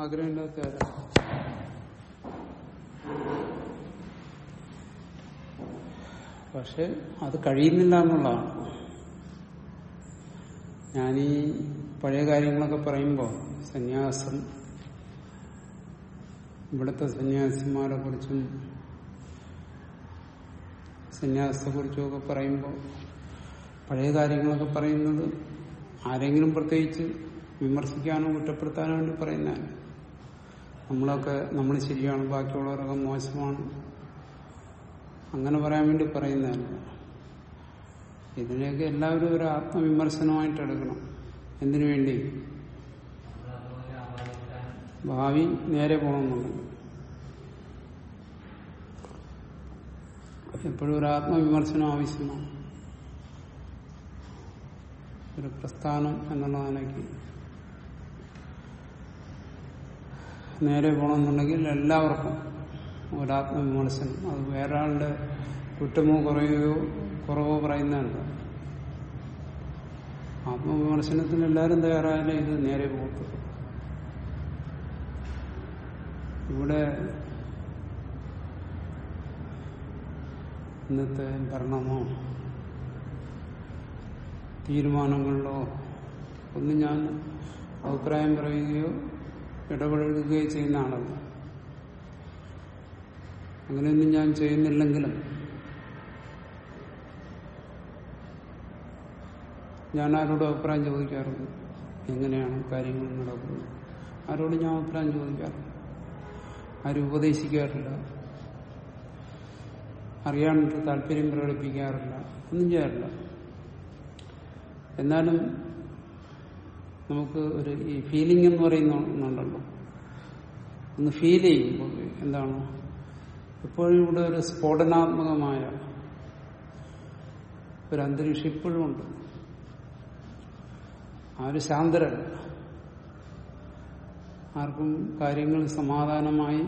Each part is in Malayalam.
ആഗ്രഹമില്ലാത്ത ആരാ പക്ഷെ അത് കഴിയുന്നില്ല എന്നുള്ളതാണ് ഞാനീ പഴയ കാര്യങ്ങളൊക്കെ പറയുമ്പോൾ സന്യാസം ഇവിടുത്തെ സന്യാസിമാരെ കുറിച്ചും സന്യാസത്തെ കുറിച്ചും ഒക്കെ പറയുമ്പോൾ പഴയ കാര്യങ്ങളൊക്കെ പറയുന്നത് ആരെങ്കിലും പ്രത്യേകിച്ച് വിമർശിക്കാനോ കുറ്റപ്പെടുത്താനോ വേണ്ടി പറയുന്നതല്ല നമ്മളൊക്കെ നമ്മൾ ശരിയാണ് ബാക്കിയുള്ളവരൊക്കെ മോശമാണ് അങ്ങനെ പറയാൻ വേണ്ടി പറയുന്നതല്ല ഇതിനെയൊക്കെ എല്ലാവരും ഒരു ആത്മവിമർശനമായിട്ട് എടുക്കണം എന്തിനു വേണ്ടി ഭാവി നേരെ പോകണമെന്നുണ്ടെങ്കിൽ എപ്പോഴും ഒരു ആത്മവിമർശനം ആവശ്യമാണ് ഒരു പ്രസ്ഥാനം എന്നുള്ള നിലയ്ക്ക് നേരെ പോകണമെന്നുണ്ടെങ്കിൽ എല്ലാവർക്കും ഒരാത്മവിമർശനം അത് വേറെ ആളുടെ കുറ്റമോ കുറയോ കുറവോ പറയുന്നതല്ല ആത്മവിമർശനത്തിന് എല്ലാവരും തയ്യാറായാലേ ഇത് നേരെ പോകത്തുള്ളൂ ഇവിടെ ഇന്നത്തെ ഭരണമോ തീരുമാനങ്ങളിലോ ഒന്നും ഞാൻ അഭിപ്രായം പറയുകയോ ഇടപെടുകയോ ചെയ്യുന്ന ആളല്ല അങ്ങനെയൊന്നും ഞാൻ ചെയ്യുന്നില്ലെങ്കിലും ഞാൻ ആരോടും അഭിപ്രായം ചോദിക്കാറുണ്ട് എങ്ങനെയാണ് കാര്യങ്ങൾ നടക്കുന്നത് ആരോടും ഞാൻ അഭിപ്രായം ചോദിക്കാറില്ല ആരും ഉപദേശിക്കാറില്ല അറിയാനായിട്ട് താല്പര്യം പ്രകടിപ്പിക്കാറില്ല ഒന്നും ചെയ്യാറില്ല എന്നാലും നമുക്ക് ഒരു ഈ ഫീലിംഗ് എന്ന് പറയുന്ന ഒന്നുണ്ടല്ലോ ഒന്ന് ഫീൽ ചെയ്യും എന്താണ് എപ്പോഴും ഇവിടെ ഒരു സ്ഫോടനാത്മകമായ ഒരു അന്തരീക്ഷം ഇപ്പോഴും ഉണ്ട് ആരും ശാന്തരല്ല ആർക്കും കാര്യങ്ങൾ സമാധാനമായി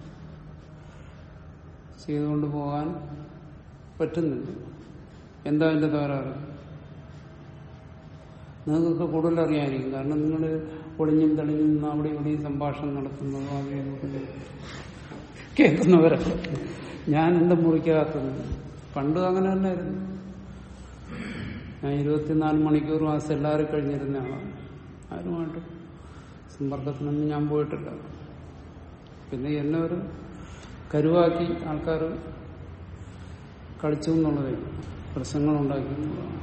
ചെയ്തുകൊണ്ട് പോകാൻ പറ്റുന്നില്ല എന്താ അതിന്റെ തകരാറ് നിങ്ങൾക്കൊക്കെ കൂടുതൽ അറിയാമായിരിക്കും കാരണം നിങ്ങൾ ഒളിഞ്ഞും തെളിഞ്ഞും നിന്ന് അവിടെ ഇവിടെയും സംഭാഷണം നടത്തുന്നതോ അതേ കേൾക്കുന്നവരൊക്കെ ഞാൻ എന്റെ മുറിക്കകത്തുന്നു പണ്ട് അങ്ങനെ തന്നെയായിരുന്നു ഞാൻ ഇരുപത്തിനാല് മണിക്കൂർ മാസം എല്ലാവരും കഴിഞ്ഞിരുന്ന ആളാണ് ആരുമായിട്ടും സമ്പർക്കത്തിനൊന്നും ഞാൻ പോയിട്ടില്ല പിന്നെ എന്നെ ഒരു കരുവാക്കി ആൾക്കാർ കളിച്ചു എന്നുള്ളതേ പ്രശ്നങ്ങളുണ്ടാക്കി എന്നുള്ളതാണ്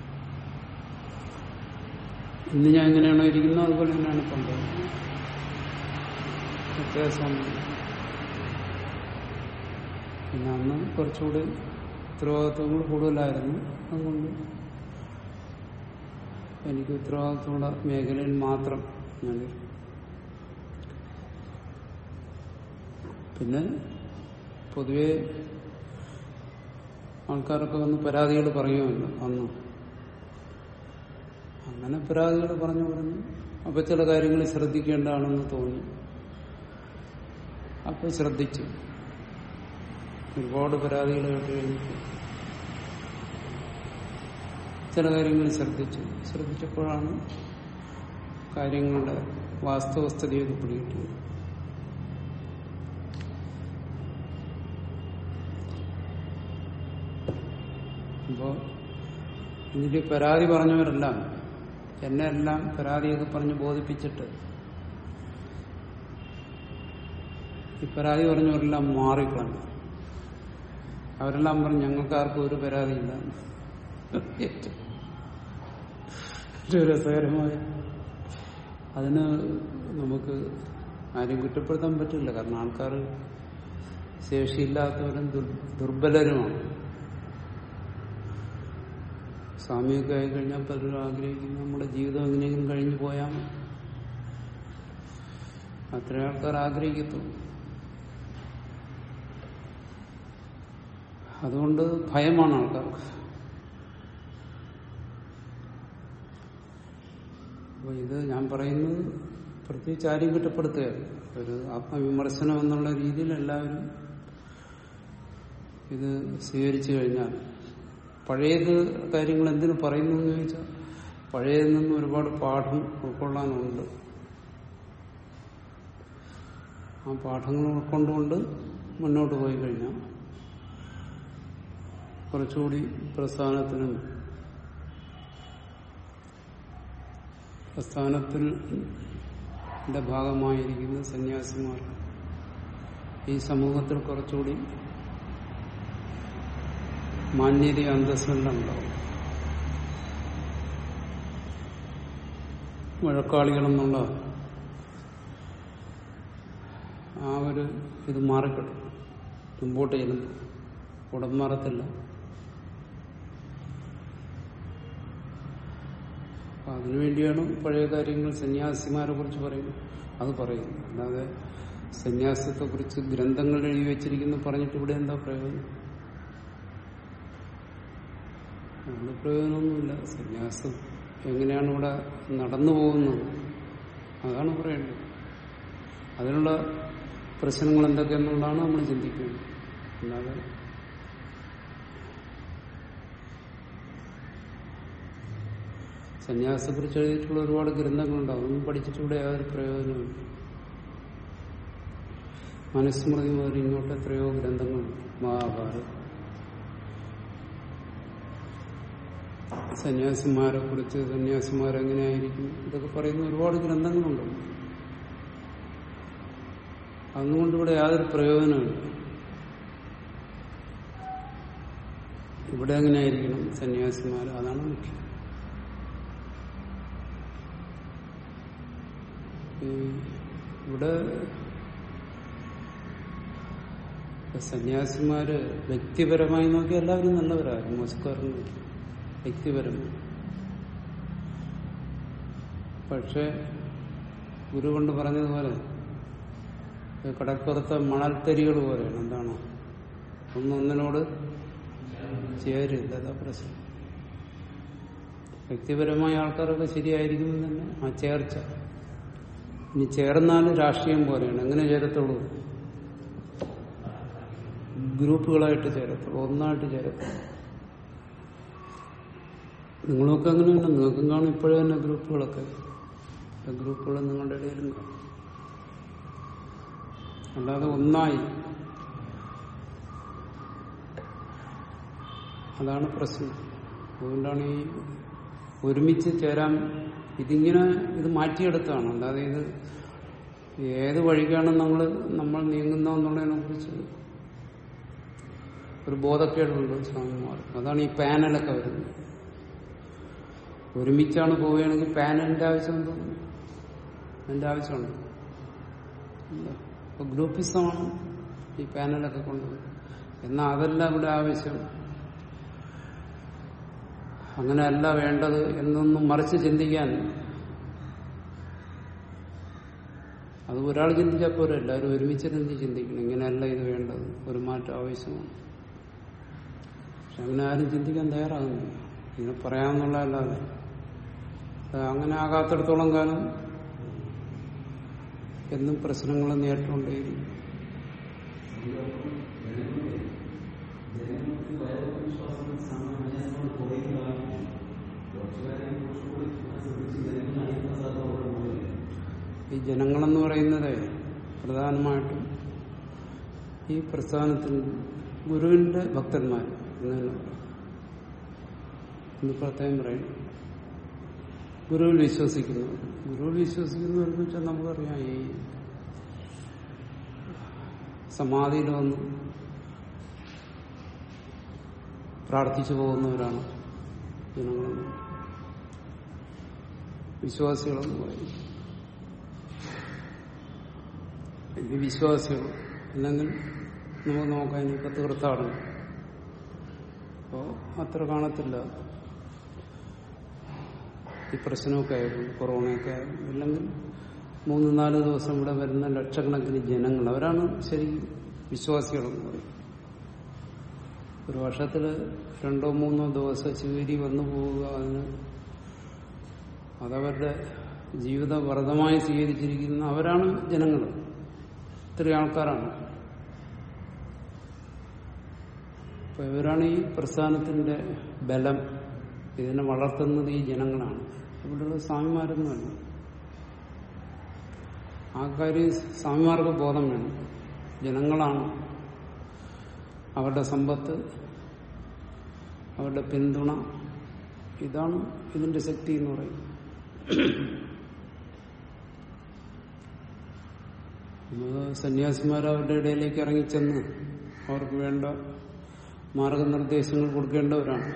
ഇന്ന് ഞാൻ എങ്ങനെയാണോ ഇരിക്കുന്നത് അതുപോലെ തന്നെയാണ് പണ്ട് വ്യത്യാസം പിന്നെ അന്ന് കുറച്ചുകൂടി ഉത്തരവാദിത്വങ്ങൾ കൂടുതലായിരുന്നു അതുകൊണ്ട് എനിക്ക് ഉത്തരവാദിത്വമുള്ള മേഖലയിൽ മാത്രം ഞാൻ പിന്നെ പൊതുവെ ആൾക്കാരൊക്കെ വന്ന് പരാതികൾ പറയുമല്ലോ അന്ന് അങ്ങനെ പരാതികൾ പറഞ്ഞു പറഞ്ഞു അപ്പൊ ചില കാര്യങ്ങൾ ശ്രദ്ധിക്കേണ്ടതാണെന്ന് തോന്നി അപ്പൊ ശ്രദ്ധിച്ചു ഒരുപാട് പരാതികൾ കേട്ട് കഴിഞ്ഞിട്ട് ചില കാര്യങ്ങൾ ശ്രദ്ധിച്ചു ശ്രദ്ധിച്ചപ്പോഴാണ് കാര്യങ്ങളുടെ വാസ്തവസ്ഥതയൊക്കെ പിടികിട്ടിയത് അപ്പോ ഇതിൽ പരാതി പറഞ്ഞവരെല്ലാം എന്നെ എല്ലാം പരാതിയൊക്കെ പറഞ്ഞ് ബോധിപ്പിച്ചിട്ട് ഈ പരാതി പറഞ്ഞവരെല്ലാം മാറിക്കളഞ്ഞു അവരെല്ലാം പറഞ്ഞു ഞങ്ങൾക്ക് ആർക്കും ഒരു പരാതിയില്ല ഏറ്റവും രസകരമായ അതിന് നമുക്ക് ആരും കുറ്റപ്പെടുത്താൻ പറ്റില്ല കാരണം ആൾക്കാർ ശേഷിയില്ലാത്തവരും ദുർബലരുമാണ് സ്വാമിയൊക്കെ ആയി കഴിഞ്ഞാൽ പലരും ആഗ്രഹിക്കുന്നു നമ്മുടെ ജീവിതം എങ്ങനെയെങ്കിലും കഴിഞ്ഞു പോയാൽ മതി അത്ര ആൾക്കാർ ആഗ്രഹിക്കത്തുള്ളൂ അതുകൊണ്ട് ഭയമാണ് ആൾക്കാർക്ക് അപ്പൊ ഇത് ഞാൻ പറയുന്നത് പ്രത്യേകിച്ച് ആരെയും കുറ്റപ്പെടുത്തുകയല്ല ഒരു ആത്മവിമർശനം എന്നുള്ള രീതിയിൽ എല്ലാവരും ഇത് സ്വീകരിച്ചു കഴിഞ്ഞാൽ പഴയത് കാര്യങ്ങൾ എന്തിനു പറയുന്നു എന്ന് ചോദിച്ചാൽ പഴയതിൽ നിന്ന് ഒരുപാട് പാഠം ഉൾക്കൊള്ളാനുണ്ട് ആ പാഠങ്ങൾ ഉൾക്കൊണ്ടുകൊണ്ട് മുന്നോട്ട് പോയി കഴിഞ്ഞാൽ കുറച്ചുകൂടി പ്രസ്ഥാനത്തിനും പ്രസ്ഥാനത്തിൽ ഭാഗമായിരിക്കുന്ന സന്യാസിമാർ ഈ സമൂഹത്തിൽ കുറച്ചുകൂടി മാന്യത അന്തസ്സെല്ലാം ഉണ്ടാവും വഴക്കാളികളെന്നുള്ള ആ ഒരു ഇത് മാറിക്കിടും മുമ്പോട്ട് ചെല്ലുന്നു ഉടൻ മാറത്തില്ല അപ്പൊ അതിനുവേണ്ടിയാണ് പഴയ കാര്യങ്ങൾ സന്യാസിമാരെ കുറിച്ച് പറയുന്നത് അത് പറയുന്നു അല്ലാതെ സന്യാസത്തെ കുറിച്ച് ഗ്രന്ഥങ്ങൾ എഴുതി വെച്ചിരിക്കുന്നു പറഞ്ഞിട്ട് ഇവിടെ എന്താ പ്രയോജനം അതുകൊണ്ട് പ്രയോജനമൊന്നുമില്ല സന്യാസം എങ്ങനെയാണ് ഇവിടെ നടന്നു പോകുന്നത് അതാണ് പറയേണ്ടത് അതിനുള്ള പ്രശ്നങ്ങൾ എന്തൊക്കെയെന്നുള്ളതാണ് നമ്മൾ ചിന്തിക്കുന്നത് അല്ലാതെ സന്യാസത്തെക്കുറിച്ച് എഴുതിയിട്ടുള്ള ഒരുപാട് ഗ്രന്ഥങ്ങളുണ്ട് അതൊന്നും പഠിച്ചിട്ടിവിടെ യാതൊരു പ്രയോജനമില്ല മനുസ്മൃതി മുതൽ ഇങ്ങോട്ട് എത്രയോ ഗ്രന്ഥങ്ങളുണ്ട് മഹാഭാരത് സന്യാസിമാരെ കുറിച്ച് സന്യാസിമാരെങ്ങനെയായിരിക്കും ഇതൊക്കെ പറയുന്ന ഒരുപാട് ഗ്രന്ഥങ്ങളുണ്ട് അതുകൊണ്ട് ഇവിടെ യാതൊരു പ്രയോജനമില്ല ഇവിടെ എങ്ങനെയായിരിക്കണം സന്യാസിമാർ അതാണ് മുഖ്യം ഈ ഇവിടെ സന്യാസിമാര് വ്യക്തിപരമായി നോക്കി എല്ലാവരും നല്ലവരായിരുന്നു മോസ്കാരൻ നോക്കി വ്യക്തിപരമായി പക്ഷെ ഗുരു കൊണ്ട് പറഞ്ഞതുപോലെ കടപ്പുറത്തെ മണൽത്തരികൾ പോലെയാണ് എന്താണ് ഒന്നൊന്നിനോട് ചേരില്ല അതാ പ്രശ്നം വ്യക്തിപരമായ ആൾക്കാരൊക്കെ ശരിയായിരിക്കും തന്നെ ആ ചേർച്ച ഇനി ചേർന്നാലും രാഷ്ട്രീയം പോലെയാണ് എങ്ങനെ ചേരത്തുള്ളൂ ഗ്രൂപ്പുകളായിട്ട് ചേരത്തുള്ളൂ ഒന്നായിട്ട് ചേരത്തുള്ളൂ നിങ്ങളൊക്കെ അങ്ങനെയല്ല നിങ്ങൾക്കും കാണും ഇപ്പോഴും തന്നെ ഗ്രൂപ്പുകളൊക്കെ ഗ്രൂപ്പുകൾ നിങ്ങളുടെ ഇടയിലും കാണും അല്ലാതെ ഒന്നായി അതാണ് പ്രശ്നം അതുകൊണ്ടാണ് ഈ ഒരുമിച്ച് ചേരാൻ ഇതിങ്ങനെ ഇത് മാറ്റിയെടുത്താണ് അല്ലാതെ ഇത് ഏത് വഴിക്കാണ് നമ്മൾ നമ്മൾ നീങ്ങുന്നതെന്നുള്ളതിനെ കുറിച്ച് ഒരു ബോധക്കേടുണ്ട് സ്വാമിമാർ അതാണ് ഈ പാനലൊക്കെ വരുന്നത് ഒരുമിച്ചാണ് പോവുകയാണെങ്കിൽ പാനലിന്റെ ആവശ്യം എന്തോ അതിന്റെ ആവശ്യമുണ്ട് ഇല്ല ഇപ്പൊ ഗ്രൂപ്പിസമാണ് ഈ പാനലൊക്കെ കൊണ്ടുപോകുന്നത് എന്നാൽ അതല്ല ഇവിടെ ആവശ്യം അങ്ങനെയല്ല വേണ്ടത് എന്നൊന്നും മറിച്ച് ചിന്തിക്കാൻ അത് ഒരാൾ ചിന്തിച്ചാൽ പോലും എല്ലാവരും ഒരുമിച്ചിരുന്ന് ചിന്തിക്കണം ഇങ്ങനെയല്ല ഇത് വേണ്ടത് ഒരു മാറ്റം ആവശ്യമാണ് പക്ഷെ അങ്ങനെ ആരും ചിന്തിക്കാൻ തയ്യാറാകുന്നില്ല ഇങ്ങനെ പറയാമെന്നുള്ളതല്ലാതെ അങ്ങനെ ആകാത്തിടത്തോളം കാലം എന്നും പ്രശ്നങ്ങൾ നേരിട്ടുകൊണ്ടേയിരിക്കും ഈ ജനങ്ങളെന്ന് പറയുന്നത് പ്രധാനമായിട്ടും ഈ പ്രസ്ഥാനത്തിൽ ഗുരുവിന്റെ ഭക്തന്മാർ എന്ന് തന്നെ പറയാം എന്ന് പ്രത്യേകം പറയും ഗുരുവിൽ വിശ്വസിക്കുന്നു ഗുരുവിൽ വിശ്വസിക്കുന്നവരെന്ന് വെച്ചാൽ നമുക്കറിയാം ഈ സമാധിയിൽ വന്ന് പ്രാർത്ഥിച്ചു പോകുന്നവരാണ് ജനങ്ങളെന്ന് വിശ്വാസികളെന്ന് പറയും ഇത് വിശ്വാസികൾ അല്ലെങ്കിൽ നമുക്ക് നോക്കാം ഇനിയിപ്പോ തീർത്ഥാടനം അപ്പോ അത്ര കാണത്തില്ല ഈ പ്രശ്നമൊക്കെ ആയിരുന്നു കൊറോണയൊക്കെ ആയിരുന്നു ഇല്ലെങ്കിൽ മൂന്ന് നാല് ദിവസം ഇവിടെ വരുന്ന ലക്ഷക്കണക്കിന് ജനങ്ങൾ അവരാണ് ശരിക്കും വിശ്വാസികളെന്ന് പറയും ഒരു വർഷത്തിൽ രണ്ടോ മൂന്നോ ദിവസം ശിവരി വന്നു പോവുക അതിന് അതവരുടെ ജീവിത വ്രതമായി സ്വീകരിച്ചിരിക്കുന്ന അവരാണ് ജനങ്ങൾ ഇത്രയും ആൾക്കാരാണ് അപ്പൊ ഇവരാണ് ഈ പ്രസ്ഥാനത്തിന്റെ ബലം ഇതിനെ വളർത്തുന്നത് ഈ ജനങ്ങളാണ് ഇവിടെയുള്ള സ്വാമിമാരൊന്നുമല്ല ആ കാര്യം സ്വാമിമാർക്ക് ബോധം വേണം ജനങ്ങളാണ് അവരുടെ സമ്പത്ത് അവരുടെ പിന്തുണ ഇതാണ് ഇതിന്റെ ശക്തി എന്ന് പറയും നമ്മൾ സന്യാസിമാർ അവരുടെ ഇടയിലേക്ക് ഇറങ്ങിച്ചെന്ന് അവർക്ക് വേണ്ട മാർഗനിർദ്ദേശങ്ങൾ കൊടുക്കേണ്ടവരാണ്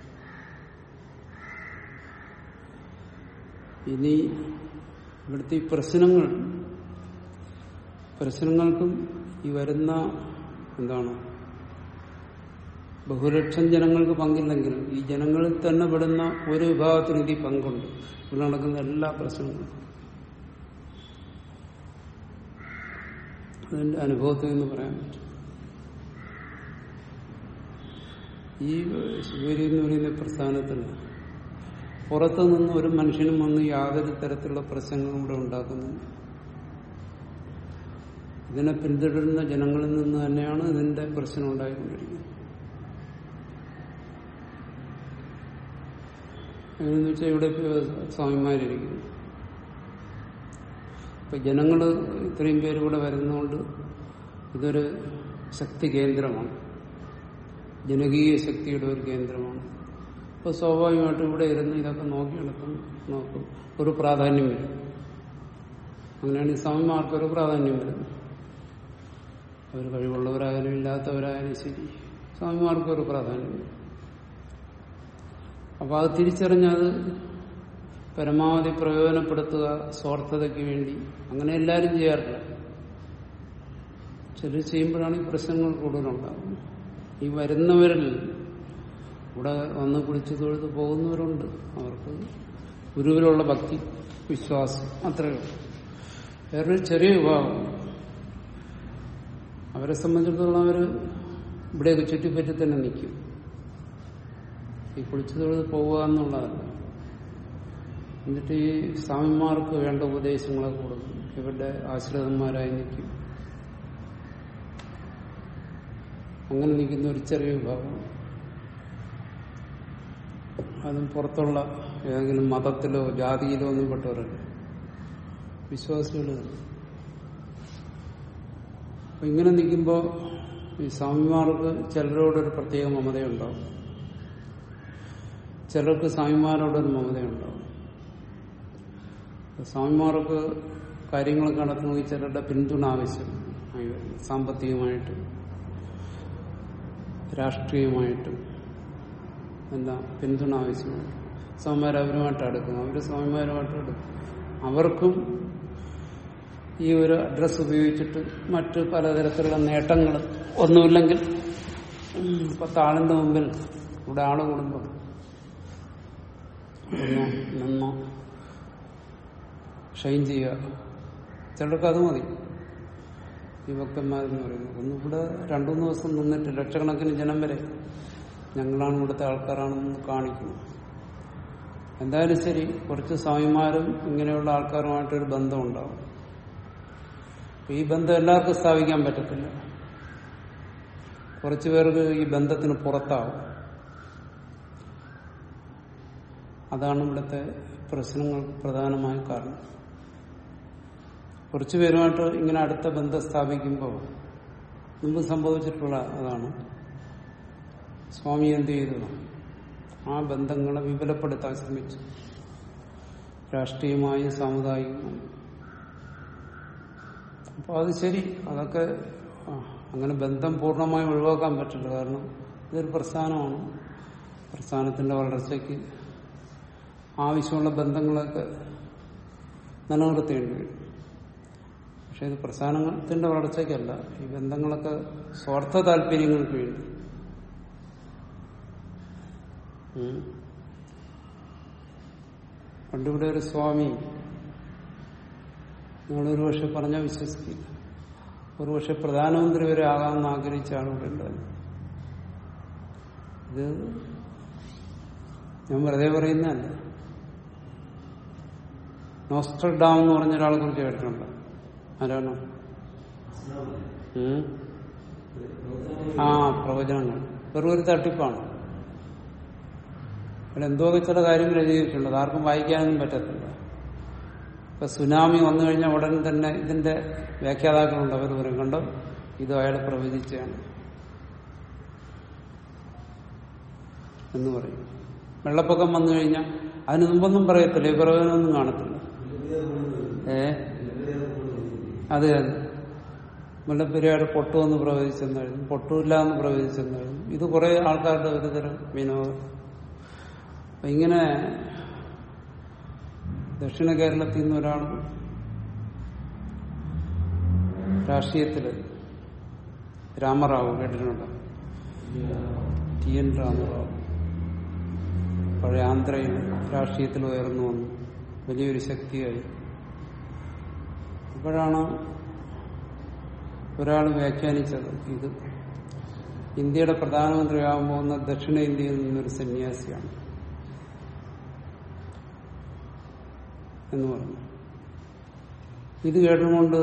ഇനി ഇവിടുത്തെ ഈ പ്രശ്നങ്ങൾ പ്രശ്നങ്ങൾക്കും ഈ വരുന്ന എന്താണ് ബഹുലക്ഷം ജനങ്ങൾക്ക് പങ്കില്ലെങ്കിൽ ഈ ജനങ്ങളിൽ തന്നെ പെടുന്ന ഒരു വിഭാഗത്തിന് ഇതിൽ പങ്കുണ്ട് ഇവിടെ നടക്കുന്ന എല്ലാ പ്രശ്നങ്ങളും അതിന്റെ അനുഭവത്തിൽ നിന്ന് പറയാൻ പറ്റും ഈ ശിവരി എന്ന് പറയുന്ന പ്രസ്ഥാനത്തിൽ പുറത്തു നിന്ന് ഒരു മനുഷ്യനും വന്ന് യാതൊരു തരത്തിലുള്ള പ്രശ്നങ്ങളും ഇവിടെ ഉണ്ടാക്കുന്നില്ല ഇതിനെ പിന്തുടരുന്ന ജനങ്ങളിൽ നിന്ന് തന്നെയാണ് ഇതിന്റെ പ്രശ്നം ഉണ്ടായിക്കൊണ്ടിരിക്കുന്നത് എങ്ങനെയെന്ന് വെച്ചാൽ ഇവിടെ ഇപ്പൊ സ്വാമിമാരിരിക്കുന്നു ഇപ്പൊ ജനങ്ങൾ ഇത്രയും പേര് ഇവിടെ വരുന്നതുകൊണ്ട് ഇതൊരു ശക്തി കേന്ദ്രമാണ് ജനകീയ ശക്തിയുടെ ഒരു കേന്ദ്രമാണ് അപ്പോൾ സ്വാഭാവികമായിട്ടും ഇവിടെ ഇരുന്ന് ഇതൊക്കെ നോക്കിയെടുക്കും നോക്കും ഒരു പ്രാധാന്യം വരും അങ്ങനെയാണ് ഈ സ്വാമിമാർക്കൊരു പ്രാധാന്യം വരുന്നത് അവർ കഴിവുള്ളവരായാലും ഇല്ലാത്തവരായാലും ശരി സ്വാമിമാർക്കൊരു പ്രാധാന്യം വരും അപ്പൊ അത് തിരിച്ചറിഞ്ഞത് പരമാവധി പ്രയോജനപ്പെടുത്തുക സ്വാർത്ഥതയ്ക്ക് വേണ്ടി അങ്ങനെ എല്ലാവരും ചെയ്യാറില്ല ചിലർ ചെയ്യുമ്പോഴാണ് ഈ പ്രശ്നങ്ങൾ കൂടുതലുണ്ടാകുന്നത് ഈ വരുന്നവരിൽ ഇവിടെ വന്ന് കുളിച്ചു തൊഴുത് പോകുന്നവരുണ്ട് അവർക്ക് ഗുരുവിലുള്ള ഭക്തി വിശ്വാസം അത്രയേ ഉള്ളൂ വേറൊരു ചെറിയ വിഭാഗം അവരെ സംബന്ധിച്ചിടത്തോളം അവർ ഇവിടെയൊക്കെ ചുറ്റിപ്പറ്റി തന്നെ നിൽക്കും ഈ കുളിച്ചു തൊഴുത് പോവുക എന്നുള്ളതല്ല എന്നിട്ട് ഈ സ്വാമിമാർക്ക് വേണ്ട ഉപദേശങ്ങളൊക്കെ കൊടുക്കും ഇവരുടെ ആശ്രിതന്മാരായി നിൽക്കും അങ്ങനെ നിൽക്കുന്ന ഒരു ചെറിയ വിഭാഗം അതും പുറത്തുള്ള ഏതെങ്കിലും മതത്തിലോ ജാതിയിലോ ഒന്നും പെട്ടവരല്ല വിശ്വാസികൾ അപ്പൊ ഇങ്ങനെ നിൽക്കുമ്പോൾ ഈ സ്വാമിമാർക്ക് ചിലരോടൊരു പ്രത്യേക മമതയുണ്ടാവും ചിലർക്ക് സ്വാമിമാരോടൊരു മമതയുണ്ടാവും സ്വാമിമാർക്ക് കാര്യങ്ങളൊക്കെ നടത്തണമെങ്കിൽ ചിലരുടെ പിന്തുണ ആവശ്യം ആയി വരും. സാമ്പത്തികമായിട്ട് രാഷ്ട്രീയമായിട്ടും എല്ലാം പിന്തുണ ആവശ്യമാണ് സ്വാമിമാർ അവരുമായിട്ട് അടുക്കും അവര് സ്വാമിമാരുമായിട്ട് അടുക്കും അവർക്കും ഈ ഒരു അഡ്രസ് ഉപയോഗിച്ചിട്ട് മറ്റ് പലതരത്തിലുള്ള നേട്ടങ്ങൾ ഒന്നുമില്ലെങ്കിൽ ഉം, പത്താളിന്റെ മുമ്പിൽ ഇവിടെ ആള് കൂടുമ്പോൾ ഒന്നോ നിന്നോ ഷൈൻ ചെയ്യുക ചിലർക്ക് അത് മതി ഈ ഭക്തന്മാരെന്ന് പറയുന്നത് ഒന്നും ഇവിടെ രണ്ടു മൂന്ന് ദിവസം നിന്നിട്ട് ലക്ഷക്കണക്കിന് ജനം വരെ ഞങ്ങളാണ് ഇവിടുത്തെ ആൾക്കാരാണെന്ന് കാണിക്കുന്നു എന്തായാലും ശരി കുറച്ച് സ്വാമിമാരും ഇങ്ങനെയുള്ള ആൾക്കാരുമായിട്ടൊരു ബന്ധം ഉണ്ടാവും അപ്പൊ ഈ ബന്ധം എല്ലാവർക്കും സ്ഥാപിക്കാൻ പറ്റത്തില്ല കുറച്ചു പേർക്ക് ഈ ബന്ധത്തിന് പുറത്താവും അതാണ് ഇവിടുത്തെ പ്രശ്നങ്ങൾ പ്രധാനമായ കാരണം കുറച്ചു പേരുമായിട്ട് ഇങ്ങനെ അടുത്ത ബന്ധം സ്ഥാപിക്കുമ്പോൾ മുമ്പ് സംഭവിച്ചിട്ടുള്ള അതാണ് സ്വാമി എന്ത് ചെയ്തു ആ ബന്ധങ്ങളെ വിപുലപ്പെടുത്താൻ ശ്രമിച്ചു രാഷ്ട്രീയമായും സാമുദായികമായും അപ്പൊ അത് ശരി അതൊക്കെ ആ, അങ്ങനെ ബന്ധം പൂർണ്ണമായി ഒഴിവാക്കാൻ പറ്റില്ല കാരണം ഇതൊരു പ്രസ്ഥാനമാണ് പ്രസ്ഥാനത്തിന്റെ വളർച്ചയ്ക്ക് ആവശ്യമുള്ള ബന്ധങ്ങളൊക്കെ നിലനിർത്തേണ്ടി വരും പക്ഷെ ഇത് പ്രസ്ഥാനത്തിന്റെ വളർച്ചയ്ക്കല്ല ഈ ബന്ധങ്ങളൊക്കെ സ്വാർത്ഥ താല്പര്യങ്ങൾക്ക് വേണ്ടി ഉം. പണ്ടിവിടെ ഒരു സ്വാമി നിങ്ങളൊരു പക്ഷെ പറഞ്ഞാൽ വിശ്വസിക്കില്ല ഒരു പക്ഷെ പ്രധാനമന്ത്രി വരെ ആകാമെന്ന് ആഗ്രഹിച്ച ആളിവിടെ ഉണ്ടായിരുന്നു ഇത് ഞാൻ വെറുതെ പറയുന്നതല്ല നോസ്റ്റർഡാം എന്ന് പറഞ്ഞ ഒരാളെ കുറിച്ച് കേട്ടിട്ടുണ്ട് ആരാണ് ഉം? ആ പ്രവചനങ്ങൾ വെറും ഒരു തട്ടിപ്പാണ് അവിടെ എന്തോ ചില കാര്യങ്ങൾ എഴുതിയിട്ടുണ്ട് അത് ആർക്കും വായിക്കാനൊന്നും പറ്റത്തില്ല ഇപ്പൊ സുനാമി വന്നു കഴിഞ്ഞാൽ ഉടൻ തന്നെ ഇതിന്റെ വ്യാഖ്യാതാക്കളുണ്ട് അവർ പറയും കണ്ടോ ഇത് അയാൾ പ്രവചിച്ചാണ് എന്ന് പറയും വെള്ളപ്പൊക്കം വന്നു കഴിഞ്ഞാൽ അതിന് മുമ്പൊന്നും പറയത്തില്ല ഈ പ്രവചനമൊന്നും കാണത്തില്ല ഏ അതെ അതെ മുല്ലപ്പെരിയാട് പൊട്ടുമെന്ന് പ്രവചിച്ചെന്നായിരുന്നു പൊട്ടൂല്ല എന്ന് പ്രവചിച്ചെന്നായിരുന്നു ഇത് കുറെ ആൾക്കാരുടെ ഒരു തരം വിനോദം അപ്പൊ ഇങ്ങനെ ദക്ഷിണ കേരളത്തിൽ നിന്ന് ഒരാൾ രാഷ്ട്രീയത്തില് രാമറാവു കേട്ടിട്ടുണ്ടോ ടി എൻ രാമറാവു പഴയ ആന്ധ്രയിൽ രാഷ്ട്രീയത്തിൽ ഉയർന്നു വന്നു വലിയൊരു ശക്തിയായി അപ്പോഴാണ് ഒരാൾ വ്യാഖ്യാനിച്ചത് ഇത് ഇന്ത്യയുടെ പ്രധാനമന്ത്രിയാകാൻ പോകുന്ന ദക്ഷിണേന്ത്യയിൽ നിന്നൊരു സന്യാസിയാണ് എന്ന് പറഞ്ഞു ഇത് കേട്ടുകൊണ്ട്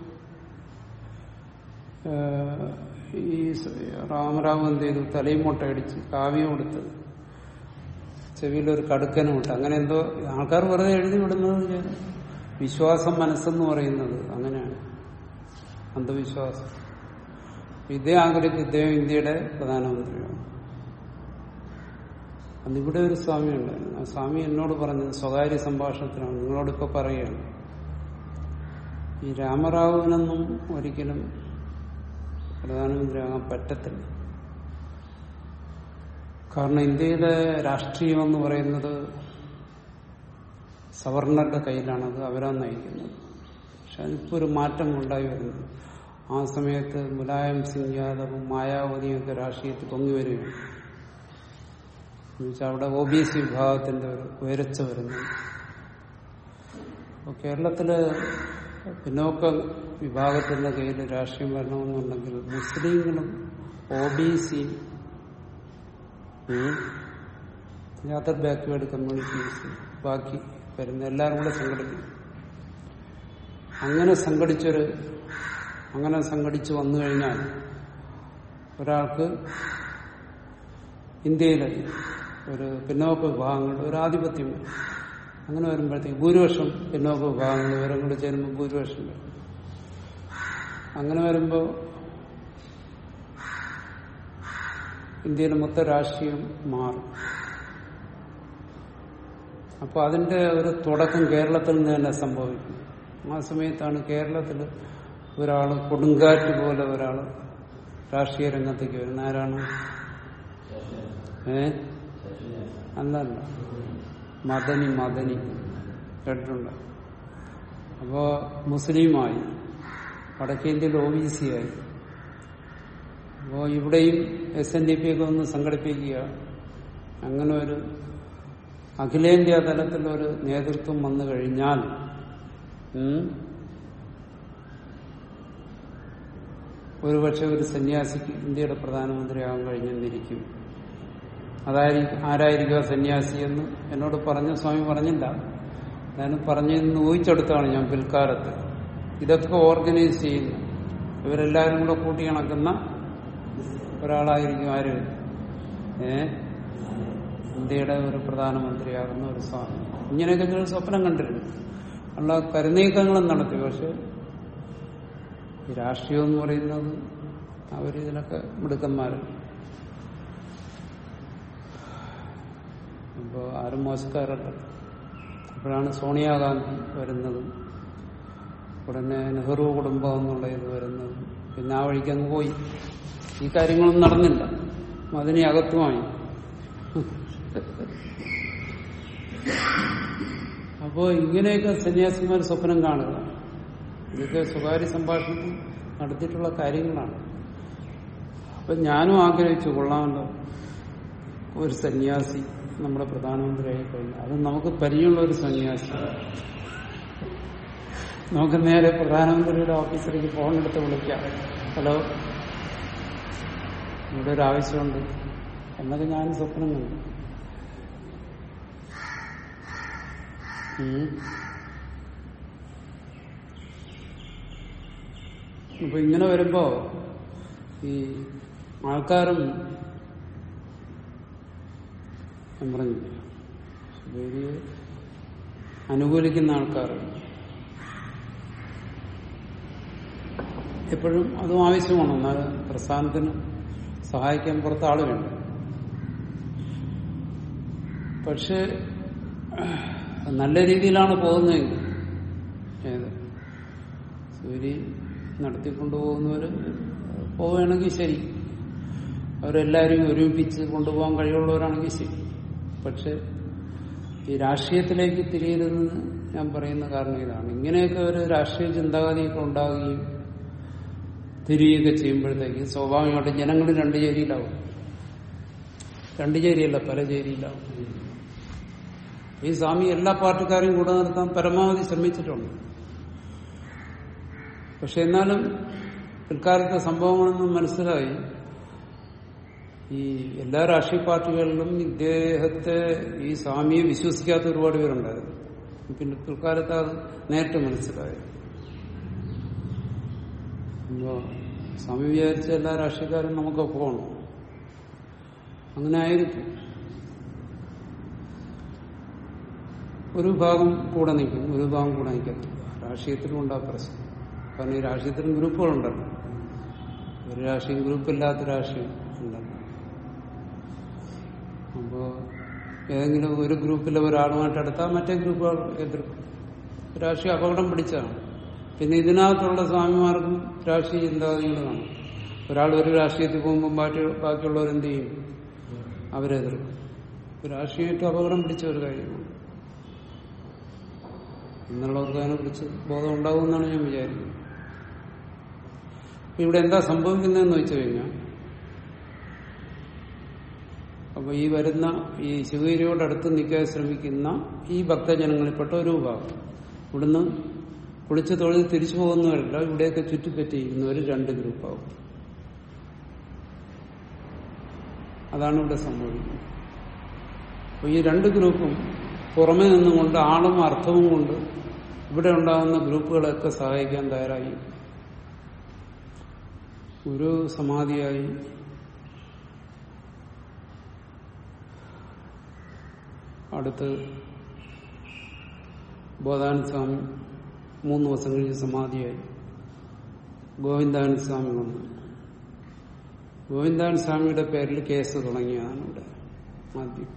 ഏഹ്, ഈ സ- രാമറാവു എന്ത് ചെയ്തു തലയും മുട്ടയടിച്ച് കാവ്യം കൊടുത്ത് ചെവിയിലൊരു കടുക്കനും ഇട്ട് അങ്ങനെ എന്തോ ആൾക്കാർ വെറുതെ എഴുതി വിടുന്നത് ഞാൻ വിശ്വാസം മനസ്സെന്ന് പറയുന്നത് അങ്ങനെയാണ് അന്ധവിശ്വാസം ഇതേ ആഗ്രഹിച്ച് ഇദ്ദേഹം ഇന്ത്യയുടെ പ്രധാനമന്ത്രിയാണ് അന്നിവിടെ ഒരു സ്വാമി ഉണ്ടായിരുന്നു ആ സ്വാമി എന്നോട് പറഞ്ഞത് സ്വകാര്യ സംഭാഷണത്തിനാണ് നിങ്ങളോടിപ്പോ പറയുകയാണ് ഈ രാമറാവുവിനൊന്നും ഒരിക്കലും പ്രധാനമന്ത്രിയാകാൻ പറ്റത്തില്ല കാരണം ഇന്ത്യയിലെ രാഷ്ട്രീയം എന്ന് പറയുന്നത് സവർണരുടെ കയ്യിലാണത് അവരാ നയിക്കുന്നത് പക്ഷെ അതിപ്പോ ഒരു മാറ്റം ഉണ്ടായി വരുന്നു ആ സമയത്ത് മുലായം സിംഗ് യാദവും മായാവതിയും ഒക്കെ രാഷ്ട്രീയത്തിൽ പൊങ്ങി വരികയാണ് എന്നുവെച്ചാൽ അവിടെ ഒ ബി സി വിഭാഗത്തിന്റെ ഒരു ഉയർച്ച വരുന്നു അപ്പോൾ കേരളത്തില് പിന്നോക്ക വിഭാഗത്തിന്റെ കയ്യിൽ രാഷ്ട്രീയം വരണമെന്നുണ്ടെങ്കിൽ മുസ്ലിങ്ങളും ഒ ബി സി യാത്ര ബാക്ക്വേർഡ് കമ്മ്യൂണിറ്റീസ് ബാക്കി വരുന്ന എല്ലാവരും കൂടെ സംഘടിപ്പിക്കും അങ്ങനെ സംഘടിച്ചൊരു അങ്ങനെ സംഘടിച്ച് വന്നു കഴിഞ്ഞാൽ ഒരാൾക്ക് ഇന്ത്യയിലെ ഒരു പിന്നോക്ക വിഭാഗങ്ങളുടെ ഒരു ആധിപത്യം വരും. അങ്ങനെ വരുമ്പോഴത്തേക്ക് ഭൂരിപക്ഷം പിന്നോക്ക വിഭാഗങ്ങൾ ഇവരും കൂടെ ചേരുമ്പോൾ ഭൂരിപക്ഷം വരും അങ്ങനെ വരുമ്പോൾ ഇന്ത്യയിലെ മൊത്തം രാഷ്ട്രീയം മാറും അപ്പൊ അതിന്റെ ഒരു തുടക്കം കേരളത്തിൽ നിന്ന് തന്നെ സംഭവിക്കും ആ സമയത്താണ് കേരളത്തിൽ ഒരാൾ കൊടുങ്കാറ്റ് പോലെ ഒരാൾ രാഷ്ട്രീയ രംഗത്തേക്ക് വരുന്ന ആരാണ് ഏ അല്ലല്ല മദനി മദനി കേട്ടിട്ടുണ്ട് അപ്പോ മുസ്ലിമായി വടക്കേന്ത്യയിൽ ഒ ബി സി ആയി അപ്പോ ഇവിടെയും എസ് എൻ ഡി പി ഒക്കെ ഒന്ന് സംഘടിപ്പിക്കുക അങ്ങനെ ഒരു അഖിലേന്ത്യാ തലത്തിലൊരു നേതൃത്വം വന്നു കഴിഞ്ഞാൽ ഉം, ഒരുപക്ഷെ ഒരു സന്യാസിക്ക് ഇന്ത്യയുടെ പ്രധാനമന്ത്രിയാകാൻ കഴിഞ്ഞെന്നിരിക്കും അതായിരിക്കും ആരായിരിക്കും ആ സന്യാസി എന്ന് എന്നോട് പറഞ്ഞ സ്വാമി പറഞ്ഞില്ല ഞാൻ പറഞ്ഞെന്ന് ഊഹിച്ചെടുത്താണ് ഞാൻ പിൽക്കാലത്ത് ഇതൊക്കെ ഓർഗനൈസ് ചെയ്യുന്നു ഇവരെല്ലാവരും കൂടെ കൂട്ടിയിണക്കുന്ന ഒരാളായിരിക്കും ആര് ഏ ഇന്ത്യയുടെ ഒരു പ്രധാനമന്ത്രിയാകുന്ന ഒരു സ്വാമി ഇങ്ങനെയൊക്കെ നിങ്ങൾ സ്വപ്നം കണ്ടിരുന്നു ഉള്ള കരുനീക്കങ്ങളും നടത്തി പക്ഷെ ഈ രാഷ്ട്രീയം എന്ന് പറയുന്നത് അവരിതിനൊക്കെ മിടുക്കന്മാരാണ് അപ്പോൾ ആരും മോശക്കാരല്ല അപ്പോഴാണ് സോണിയാഗാന്ധി വരുന്നതും ഉടനെ നെഹ്റു കുടുംബം എന്നുള്ള ഇത് വരുന്നതും പിന്നെ ആ വഴിക്ക് അങ്ങ് പോയി ഈ കാര്യങ്ങളൊന്നും നടന്നില്ല അതിനെ അകത്തുമായി അപ്പോ ഇങ്ങനെയൊക്കെ സന്യാസിമാർ സ്വപ്നം കാണുക ഇതൊക്കെ സ്വകാര്യ സംഭാഷണത്തിൽ നടത്തിയിട്ടുള്ള കാര്യങ്ങളാണ് അപ്പൊ ഞാനും ആഗ്രഹിച്ചു കൊള്ളാമല്ലോ ഒരു സന്യാസി നമ്മുടെ പ്രധാനമന്ത്രിയായി കഴിഞ്ഞാൽ അത് നമുക്ക് പരിചയമുള്ള ഒരു സന്യാസി നമുക്ക് നേരെ പ്രധാനമന്ത്രിയുടെ ഓഫീസിലേക്ക് ഫോൺ എടുത്ത് വിളിക്കാം ഹലോ ഇവിടെ ഒരു ആവശ്യമുണ്ട് എന്നൊക്കെ ഞാൻ സ്വപ്നം കണ്ടു ഉം. അപ്പൊ ഇങ്ങനെ വരുമ്പോ ഈ ആൾക്കാരും ഞാൻ പറഞ്ഞില്ലേ ശബരിയെ അനുകൂലിക്കുന്ന ആൾക്കാർ എപ്പോഴും അതും ആവശ്യമാണ് എന്നാൽ പ്രസ്ഥാനത്തിന് സഹായിക്കാൻ പുറത്ത് ആള് വേണ്ട പക്ഷെ നല്ല രീതിയിലാണ് പോകുന്നതെങ്കിൽ ഏത് സൂര്യ നടത്തിക്കൊണ്ടുപോകുന്നവര് പോവുകയാണെങ്കിൽ ശരി അവരെല്ലാവരും ഒരുമിപ്പിച്ച് കൊണ്ടുപോകാൻ കഴിവുള്ളവരാണെങ്കിൽ ശരി പക്ഷെ ഈ രാഷ്ട്രീയത്തിലേക്ക് തിരിയരുതെന്ന് ഞാൻ പറയുന്ന കാരണം ഇതാണ് ഇങ്ങനെയൊക്കെ ഒരു രാഷ്ട്രീയ ചിന്താഗതിയൊക്കെ ഉണ്ടാകുകയും തിരിയുകയൊക്കെ ചെയ്യുമ്പോഴത്തേക്ക് സ്വാഭാവികമായിട്ട് ജനങ്ങൾ രണ്ട് ചേരിയിലാവും രണ്ട് ചേരിയല്ല പല ചേരിയിലാവും ഈ സ്വാമി എല്ലാ പാർട്ടിക്കാരെയും കൂടെ നിർത്താൻ പരമാവധി ശ്രമിച്ചിട്ടുണ്ട് പക്ഷെ എന്നാലും പിൽക്കാലത്തെ സംഭവങ്ങളൊന്നും മനസ്സിലായി ഈ എല്ലാ രാഷ്ട്രീയ പാർട്ടികളിലും ഇദ്ദേഹത്തെ ഈ സ്വാമിയെ വിശ്വസിക്കാത്ത ഒരുപാട് പേരുണ്ടായിരുന്നു പിന്നെ പിൽക്കാലത്ത് അത് നേരിട്ട് മനസ്സിലായി അപ്പോ സ്വാമി വിചാരിച്ച എല്ലാ രാഷ്ട്രീയക്കാരും നമുക്ക് പോകണം അങ്ങനെ ആയിരിക്കും ഒരു ഭാഗം കൂടെ നിൽക്കും ഒരു ഭാഗം കൂടെ നിൽക്കത്തില്ല രാഷ്ട്രീയത്തിലും ഉണ്ടാ പ്രശ്നം കാരണം ഈ രാഷ്ട്രീയത്തിലും ഗ്രൂപ്പുകളുണ്ടല്ലോ ഒരു രാഷ്ട്രീയം ഗ്രൂപ്പില്ലാത്ത രാഷ്ട്രീയം ഉണ്ടല്ലോ അപ്പോ ഏതെങ്കിലും ഒരു ഗ്രൂപ്പിലെ ഒരാളുമായിട്ട് അടുത്താൽ മറ്റേ ഗ്രൂപ്പുകൾ എതിർക്കും രാഷ്ട്രീയ അപകടം പിടിച്ചതാണ് പിന്നെ ഇതിനകത്തുള്ള സ്വാമിമാർക്കും രാഷ്ട്രീയ ചിന്താഗതികൾ കാണും ഒരാൾ ഒരു രാഷ്ട്രീയത്തിൽ പോകുമ്പോൾ ബാക്കി ബാക്കിയുള്ളവർ എന്ത് ചെയ്യും അവരെതിർക്കും രാഷ്ട്രീയം ഏറ്റവും അപകടം പിടിച്ച ഒരു കാര്യമാണ് എന്നുള്ളവർക്ക് അതിനെക്കുറിച്ച് ബോധം ഉണ്ടാകുമെന്നാണ് ഞാൻ വിചാരിക്കുന്നത് ഇവിടെ എന്താ സംഭവിക്കുന്നതെന്ന് വെച്ചു കഴിഞ്ഞാൽ അപ്പൊ ഈ വരുന്ന ഈ ശിവഗിരിയോട് അടുത്ത് നിൽക്കാൻ ശ്രമിക്കുന്ന ഈ ഭക്തജനങ്ങളിൽപ്പെട്ട ഒരു വിഭാഗം ഇവിടുന്ന് കുളിച്ച് തൊഴിൽ തിരിച്ചു പോകുന്നവരല്ല ഇവിടെയൊക്കെ ചുറ്റിപ്പറ്റിയിരിക്കുന്നവർ രണ്ട് ഗ്രൂപ്പാവും അതാണ് ഇവിടെ സംഭവിക്കുന്നത് അപ്പൊ ഈ രണ്ട് ഗ്രൂപ്പും പുറമെ നിന്നുകൊണ്ട് ആളും അർത്ഥവും കൊണ്ട് ഇവിടെ ഉണ്ടാകുന്ന ഗ്രൂപ്പുകളെയൊക്കെ സഹായിക്കാൻ തയ്യാറായി ഒരു സമാധിയായി അടുത്ത് ബോധാനന്ദ സ്വാമി മൂന്ന് ദിവസം കഴിഞ്ഞ് സമാധിയായി ഗോവിന്ദാനന്ദ സ്വാമി വന്നു ഗോവിന്ദാനന്ദ സ്വാമിയുടെ പേരിൽ കേസ് തുടങ്ങിയതാണ് ഇവിടെ ആദ്യം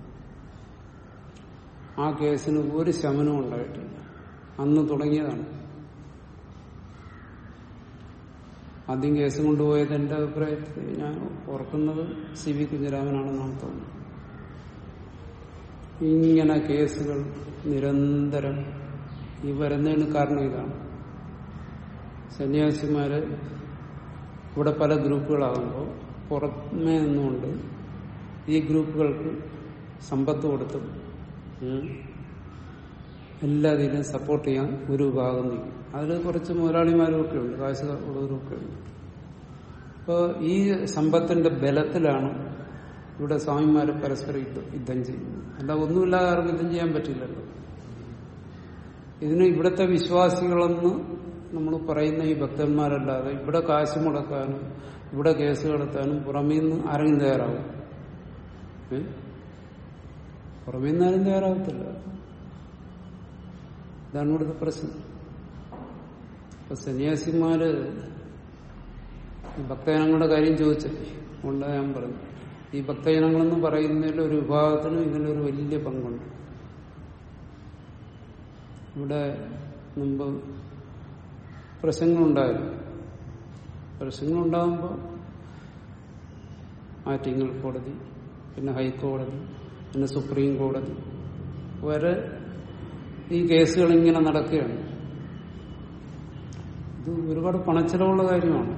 ആ കേസിന് ഒരു ശമനവും ഉണ്ടായിട്ടില്ല അന്ന് തുടങ്ങിയതാണ് ആദ്യം കേസ് കൊണ്ടുപോയത് എന്റെ അഭിപ്രായത്തിൽ ഞാൻ ഓർക്കുന്നത് സി വി കുഞ്ഞിരാമനാണെന്നാണ് തോന്നുന്നത് ഇങ്ങനെ കേസുകൾ നിരന്തരം ഈ വരുന്നതിന് കാരണം ഇതാണ് സന്യാസിമാര് ഇവിടെ പല ഗ്രൂപ്പുകളാകുമ്പോൾ പുറമേ നിന്നുകൊണ്ട് ഈ ഗ്രൂപ്പുകൾക്ക് സമ്പത്ത് കൊടുത്തും ഉം, എല്ലാത്തിനും സപ്പോർട്ട് ചെയ്യാൻ ഒരു വിഭാഗം നിൽക്കും അതിൽ കുറച്ച് മുതലാളിമാരും ഒക്കെ ഉണ്ട് കാശ് ഉള്ളവരൊക്കെ ഉണ്ട് അപ്പോൾ ഈ സമ്പത്തിന്റെ ബലത്തിലാണ് ഇവിടെ സ്വാമിമാര് പരസ്പരം യുദ്ധ- യുദ്ധം ചെയ്യുന്നത് അല്ല ഒന്നുമില്ലാതെ ആർക്കും യുദ്ധം ചെയ്യാൻ പറ്റില്ലല്ലോ ഇതിന് ഇവിടുത്തെ വിശ്വാസികളെന്ന് നമ്മൾ പറയുന്ന ഈ ഭക്തന്മാരല്ലാതെ ഇവിടെ കാശ് മുടക്കാനും ഇവിടെ കേസ് നടത്താനും പുറമേ നിന്ന് ആരെങ്കിലും തയ്യാറാവും ഏ? പുറമേ നിന്ന് ആരും തയ്യാറാവത്തില്ല ഇതാണ് ഇവിടുത്തെ പ്രശ്നം അപ്പൊ സന്യാസിമാര് ഈ ഭക്തജനങ്ങളുടെ കാര്യം ചോദിച്ചല്ലേ അതുകൊണ്ടാ ഞാൻ പറഞ്ഞു ഈ ഭക്തജനങ്ങളെന്ന് പറയുന്നതിൽ ഒരു വിഭാഗത്തിന് ഇതിലൊരു വലിയ പങ്കുണ്ട് ഇവിടെ മുമ്പ് പ്രശ്നങ്ങളുണ്ടായിരുന്നു പ്രശ്നങ്ങളുണ്ടാകുമ്പോൾ ആറ്റിങ്ങൽ കോടതി പിന്നെ ഹൈക്കോടതി പിന്നെ സുപ്രീം കോടതി വരെ ഈ കേസുകൾ ഇങ്ങനെ നടക്കുകയാണ് ഇത് ഒരുപാട് പണച്ചെലവുള്ള കാര്യമാണ്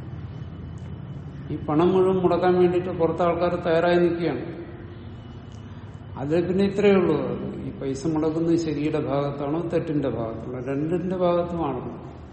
ഈ പണം മുഴുവൻ മുടക്കാൻ വേണ്ടിയിട്ട് പുറത്തെ ആൾക്കാർ തയ്യാറായി നിൽക്കുകയാണ് അതിൽ പിന്നെ ഇത്രയേ ഉള്ളൂ ഈ പൈസ മുടക്കുന്നത് ശരിയുടെ ഭാഗത്താണോ തെറ്റിന്റെ ഭാഗത്താണോ രണ്ടിന്റെ ഭാഗത്തുമാണ്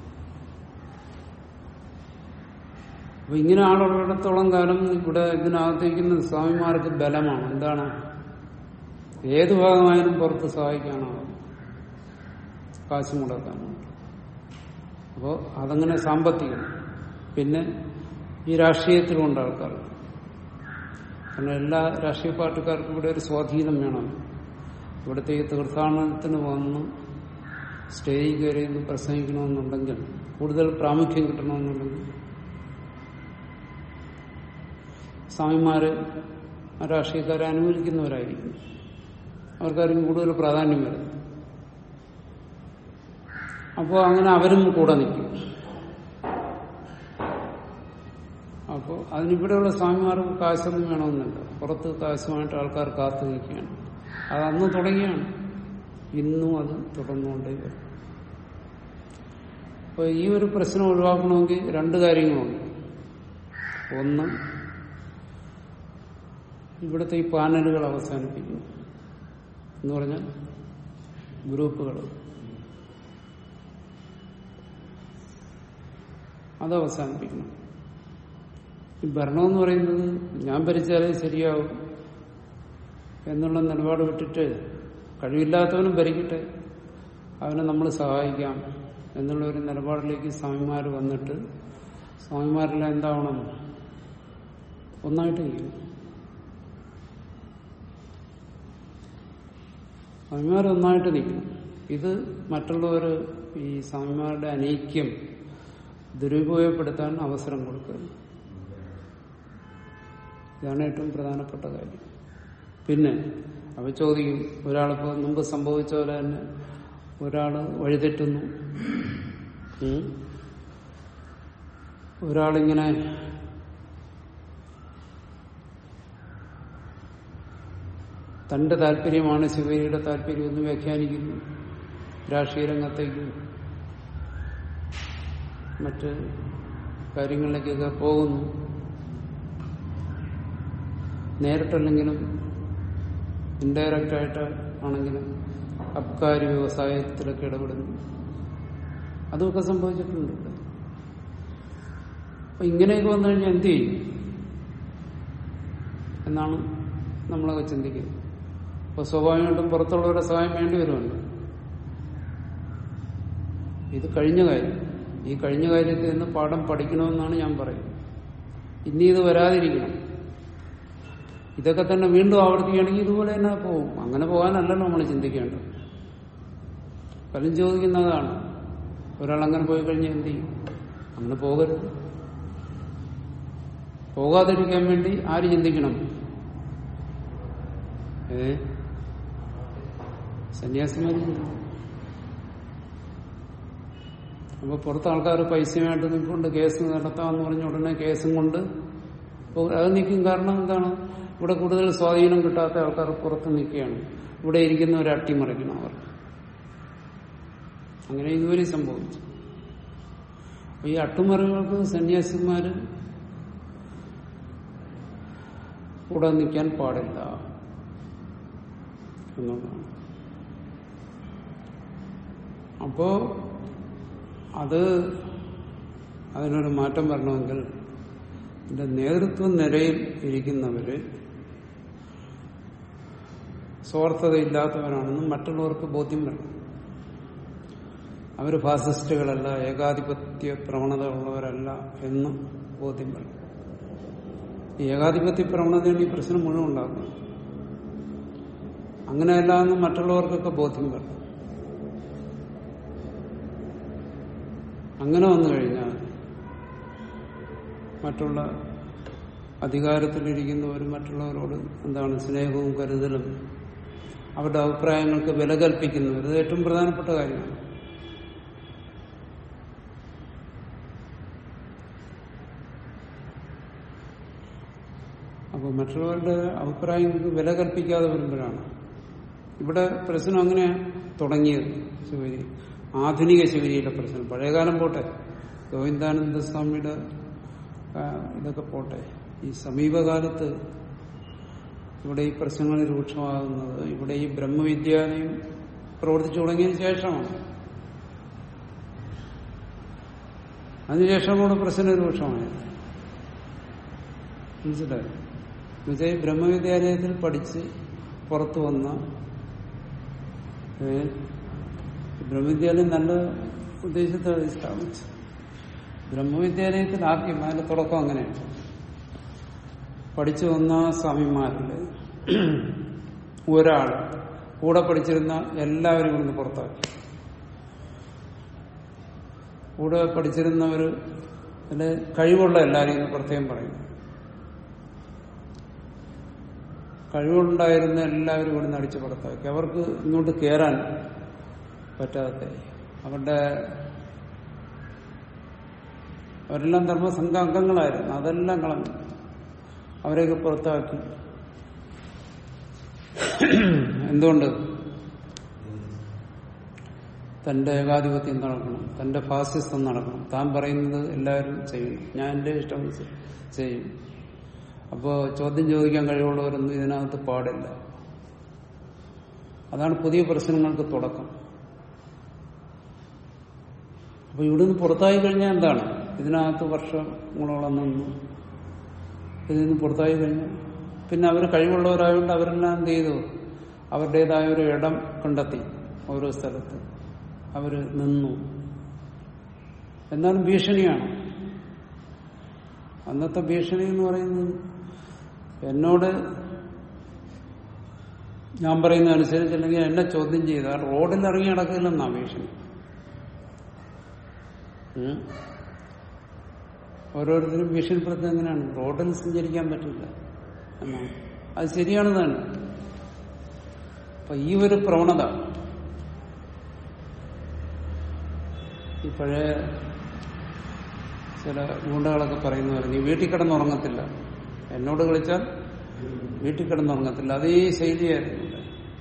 അപ്പൊ ഇങ്ങനെ ആളുള്ളിടത്തോളം കാലം ഇവിടെ ഇതിനകത്തേക്കുന്ന സ്വാമിമാർക്ക് ബലമാണ് എന്താണ് ഏത് ഭാഗമായാലും പുറത്ത് സഹായിക്കാനാവും കാശ് മുടക്കാനാവും അപ്പോൾ അതങ്ങനെ സാമ്പത്തികം പിന്നെ ഈ രാഷ്ട്രീയത്തിലുണ്ട് ആൾക്കാർ കാരണം എല്ലാ രാഷ്ട്രീയ പാർട്ടിക്കാർക്കും ഇവിടെ ഒരു സ്വാധീനം വേണം ഇവിടുത്തെ ഈ തീർത്ഥാടനത്തിന് വന്ന് സ്റ്റേജിൽ കയറി ഒന്ന് പ്രസംഗിക്കണമെന്നുണ്ടെങ്കിൽ കൂടുതൽ പ്രാമുഖ്യം കിട്ടണമെന്നുണ്ടെങ്കിൽ സ്വാമിമാര് ആ രാഷ്ട്രീയക്കാരെ അനുകൂലിക്കുന്നവരായിരിക്കും അവർക്കായിരിക്കും കൂടുതൽ പ്രാധാന്യം വരുന്നത് അപ്പോൾ അങ്ങനെ അവരും കൂടെ നിൽക്കും അപ്പോൾ അതിനിവിടെയുള്ള സ്വാമിമാർക്ക് കാശൊന്നും വേണമെന്നില്ല പുറത്ത് കാശുമായിട്ട് ആൾക്കാർ കാത്തു നിൽക്കുകയാണ് അത് അന്ന് തുടങ്ങിയാണ് ഇന്നും അത് തുടർന്നുകൊണ്ടേ വരും അപ്പൊ ഈ ഒരു പ്രശ്നം ഒഴിവാക്കണമെങ്കിൽ രണ്ട് കാര്യങ്ങളുണ്ട് ഒന്ന് ഇവിടുത്തെ ഈ പാനലുകൾ അവസാനിപ്പിക്കുന്നു എന്ന് പറഞ്ഞാൽ ഗ്രൂപ്പുകൾ അത് അവസാനിപ്പിക്കണം ഈ ഭരണമെന്ന് പറയുന്നത് ഞാൻ ഭരിച്ചാലേ ശരിയാവും എന്നുള്ള നിലപാട് വിട്ടിട്ട് കഴിവില്ലാത്തവനും ഭരിക്കട്ടെ അവനെ നമ്മൾ സഹായിക്കാം എന്നുള്ള ഒരു നിലപാടിലേക്ക് സ്വാമിമാർ വന്നിട്ട് സ്വാമിമാരെല്ലാം എന്താവണം ഒന്നായിട്ട് ചെയ്യും സ്വാമിമാർ ഒന്നായിട്ട് നിൽക്കും ഇത് മറ്റുള്ളവർ ഈ സ്വാമിമാരുടെ അനൈക്യം ദുരുപയോഗപ്പെടുത്താൻ അവസരം കൊടുക്കുന്നു ഇതാണ് ഏറ്റവും പ്രധാനപ്പെട്ട കാര്യം പിന്നെ അവ ചോദിക്കും ഒരാളിപ്പോ മുമ്പ് സംഭവിച്ച പോലെ തന്നെ ഒരാള് വഴിതെറ്റുന്നു ഉം. ഒരാളിങ്ങനെ തന്റെ താല്പര്യമാണ് ശിവരിയുടെ താല്പര്യം എന്ന് വ്യാഖ്യാനിക്കുന്നു രാഷ്ട്രീയ രംഗത്തേക്കും മറ്റ് കാര്യങ്ങളിലേക്കൊക്കെ പോകുന്നു നേരിട്ടല്ലെങ്കിലും ഇൻഡയറക്റ്റ് ആയിട്ട് ആണെങ്കിലും അബ്കാരി വ്യവസായത്തിലൊക്കെ ഇടപെടുന്നു അതുമൊക്കെ സംഭവിച്ചിട്ടുണ്ട് ഇവിടെ. അപ്പൊ ഇങ്ങനെയൊക്കെ വന്നു കഴിഞ്ഞാൽ എന്ത് ചെയ്യും എന്നാണ് നമ്മളൊക്കെ ചിന്തിക്കുന്നത് അപ്പൊ സ്വാഭാവികമായിട്ടും പുറത്തുള്ളവരുടെ സഹായം വേണ്ടി വരുമല്ലോ ഇത് കഴിഞ്ഞ കാര്യം ഈ കഴിഞ്ഞ കാര്യത്തിൽ നിന്ന് പാഠം പഠിക്കണമെന്നാണ് ഞാൻ പറയുന്നത് ഇനി ഇത് വരാതിരിക്കണം ഇതൊക്കെ തന്നെ വീണ്ടും ആവർത്തിക്കുകയാണെങ്കിൽ ഇതുപോലെ തന്നെ പോകും അങ്ങനെ പോകാനല്ലല്ലോ നമ്മൾ ചിന്തിക്കേണ്ടത് പലരും ചോദിക്കുന്നതാണ് ഒരാൾ അങ്ങനെ പോയി കഴിഞ്ഞാൽ എന്ത് ചെയ്യും അങ്ങനെ പോകരുത് പോകാതിരിക്കാൻ വേണ്ടി ആര് ചിന്തിക്കണം ഏ സന്യാസിമാര് ചിന്തിക്കണം അപ്പൊ പുറത്ത് ആൾക്കാർ പൈസയുമായിട്ട് നിൽക്കൊണ്ട് കേസ് നടത്താമെന്ന് പറഞ്ഞ ഉടനെ കേസും കൊണ്ട് പോ- അത് നിൽക്കും കാരണം എന്താണ് ഇവിടെ കൂടുതൽ സ്വാധീനം കിട്ടാത്ത ആൾക്കാർ പുറത്ത് നിൽക്കുകയാണ് ഇവിടെ ഇരിക്കുന്നവരെ അട്ടിമറിക്കണം അവർ അങ്ങനെ ഇതുവരെ സംഭവിച്ചു അപ്പൊ ഈ അട്ടിമറികൾക്ക് സന്യാസിമാര് കൂടെ നിൽക്കാൻ പാടില്ല എന്നുള്ളതാണ് അപ്പോ അത് അതിനൊരു മാറ്റം വരണമെങ്കിൽ ഇതിന്റെ നേതൃത്വ നിരയിൽ ഇരിക്കുന്നവര് സ്വാർത്ഥതയില്ലാത്തവരാണെന്നും മറ്റുള്ളവർക്ക് ബോധ്യം വരണം അവര് ഫാസിസ്റ്റുകളല്ല ഏകാധിപത്യ പ്രവണത ഉള്ളവരല്ല എന്ന് ബോധ്യം വരണം ഈ ഏകാധിപത്യ പ്രവണതയാണ് ഈ പ്രശ്നം മുഴുവൻ ഉണ്ടാക്കുന്നത് അങ്ങനെയല്ല എന്ന് മറ്റുള്ളവർക്കൊക്കെ ബോധ്യം വരണം അങ്ങനെ വന്നു കഴിഞ്ഞാൽ മറ്റുള്ള അധികാരത്തിലിരിക്കുന്നവരും മറ്റുള്ളവരോട് എന്താണ് സ്നേഹവും കരുതലും അവരുടെ അഭിപ്രായങ്ങൾക്ക് വില കൽപ്പിക്കുന്നവർ ഇത് ഏറ്റവും പ്രധാനപ്പെട്ട കാര്യമാണ് അപ്പോൾ മറ്റുള്ളവരുടെ അഭിപ്രായങ്ങൾക്ക് വില കൽപ്പിക്കാതെ വരുമ്പോഴാണ് ഇവിടെ പ്രശ്നം അങ്ങനെ തുടങ്ങിയത് ശിവരി ആധുനിക ശിവരിയുടെ പ്രശ്നം പഴയകാലം പോട്ടെ ഗോവിന്ദാനന്ദ സ്വാമിയുടെ ആ, ഇതൊക്കെ പോട്ടെ ഈ സമീപകാലത്ത് ഇവിടെ ഈ പ്രശ്നങ്ങൾ രൂക്ഷമാകുന്നത് ഇവിടെ ഈ ബ്രഹ്മവിദ്യാലയം പ്രവർത്തിച്ചു തുടങ്ങിയതിന് ശേഷമാണ് അതിനുശേഷമാണ് പ്രശ്നം രൂക്ഷമായത് മനസ്സിലായി എന്നുവെച്ചാൽ ഈ ബ്രഹ്മവിദ്യാലയത്തിൽ പഠിച്ച് പുറത്തു വന്ന ഏ, ബ്രഹ്മവിദ്യാലയം നല്ല ഉദ്ദേശത്തോടെ സ്ഥാപിച്ചു ബ്രഹ്മവിദ്യാലയത്തിൽ ആദ്യം അതിന്റെ തുടക്കം അങ്ങനെയാണ് പഠിച്ചു വന്ന സ്വാമിമാരില് ഒരാൾ കൂടെ പഠിച്ചിരുന്ന എല്ലാവരും ഇവിടുന്ന് പുറത്താക്കി കൂടെ പഠിച്ചിരുന്നവര് അതില് കഴിവുള്ള എല്ലാവരെയും എന്ന് പ്രത്യേകം പറയും കഴിവുണ്ടായിരുന്ന എല്ലാവരും ഇവിടെ നിന്ന് അടിച്ചു പുറത്താക്കി അവർക്ക് ഇങ്ങോട്ട് കയറാൻ പറ്റാതെ അവരുടെ അവരെല്ലാം ധർമ്മസംഘ അംഗങ്ങളായിരുന്നു അതെല്ലാം കളഞ്ഞു അവരെയൊക്കെ പുറത്താക്കി എന്തുകൊണ്ട് തന്റെ ഏകാധിപത്യം നടക്കണം തന്റെ ഫാസിസം നടക്കണം താൻ പറയുന്നത് എല്ലാവരും ചെയ്യണം ഞാൻ എന്റെ ഇഷ്ടം ചെയ്യും അപ്പോ ചോദ്യം ചോദിക്കാൻ കഴിവുള്ളവരൊന്നും ഇതിനകത്ത് പാടില്ല അതാണ് പുതിയ പ്രശ്നങ്ങൾക്ക് തുടക്കം അപ്പൊ ഇവിടുന്ന് പുറത്തായി കഴിഞ്ഞാൽ എന്താണ് ഇതിനകത്ത് വർഷങ്ങളോളം നിന്നു ഇതിൽ നിന്ന് പുറത്തായി കഴിഞ്ഞാൽ പിന്നെ അവർ കഴിവുള്ളവരായതുകൊണ്ട് അവരെല്ലാം എന്ത് ചെയ്തു അവരുടേതായ ഒരു ഇടം കണ്ടെത്തി ഓരോ സ്ഥലത്ത് അവര് നിന്നു എന്നാലും ഭീഷണിയാണ് അന്നത്തെ ഭീഷണി എന്ന് പറയുന്നത് എന്നോട് ഞാൻ പറയുന്ന അനുസരിച്ചില്ലെങ്കിൽ എന്നെ ചോദ്യം ചെയ്താൽ റോഡിൽ ഇറങ്ങി നടക്കില്ലെന്നാ ഭീഷണി ഉം. ഓരോരുത്തരും ഭീഷണിപ്പെടുത്തുന്നത് എങ്ങനെയാണ് റോഡിൽ സഞ്ചരിക്കാൻ പറ്റില്ല എന്നാണ് അത് ശരിയാണ് തന്നെ അപ്പൊ ഈ ഒരു പ്രവണത ഈ പഴയ ചില ഗുണ്ടകളൊക്കെ പറയുന്നവർ നീ വീട്ടിൽ കിടന്നുറങ്ങത്തില്ല എന്നോട് കളിച്ചാൽ വീട്ടിൽ കിടന്നുറങ്ങത്തില്ല അതേ ശൈലിയായിരുന്നു ഇവിടെ.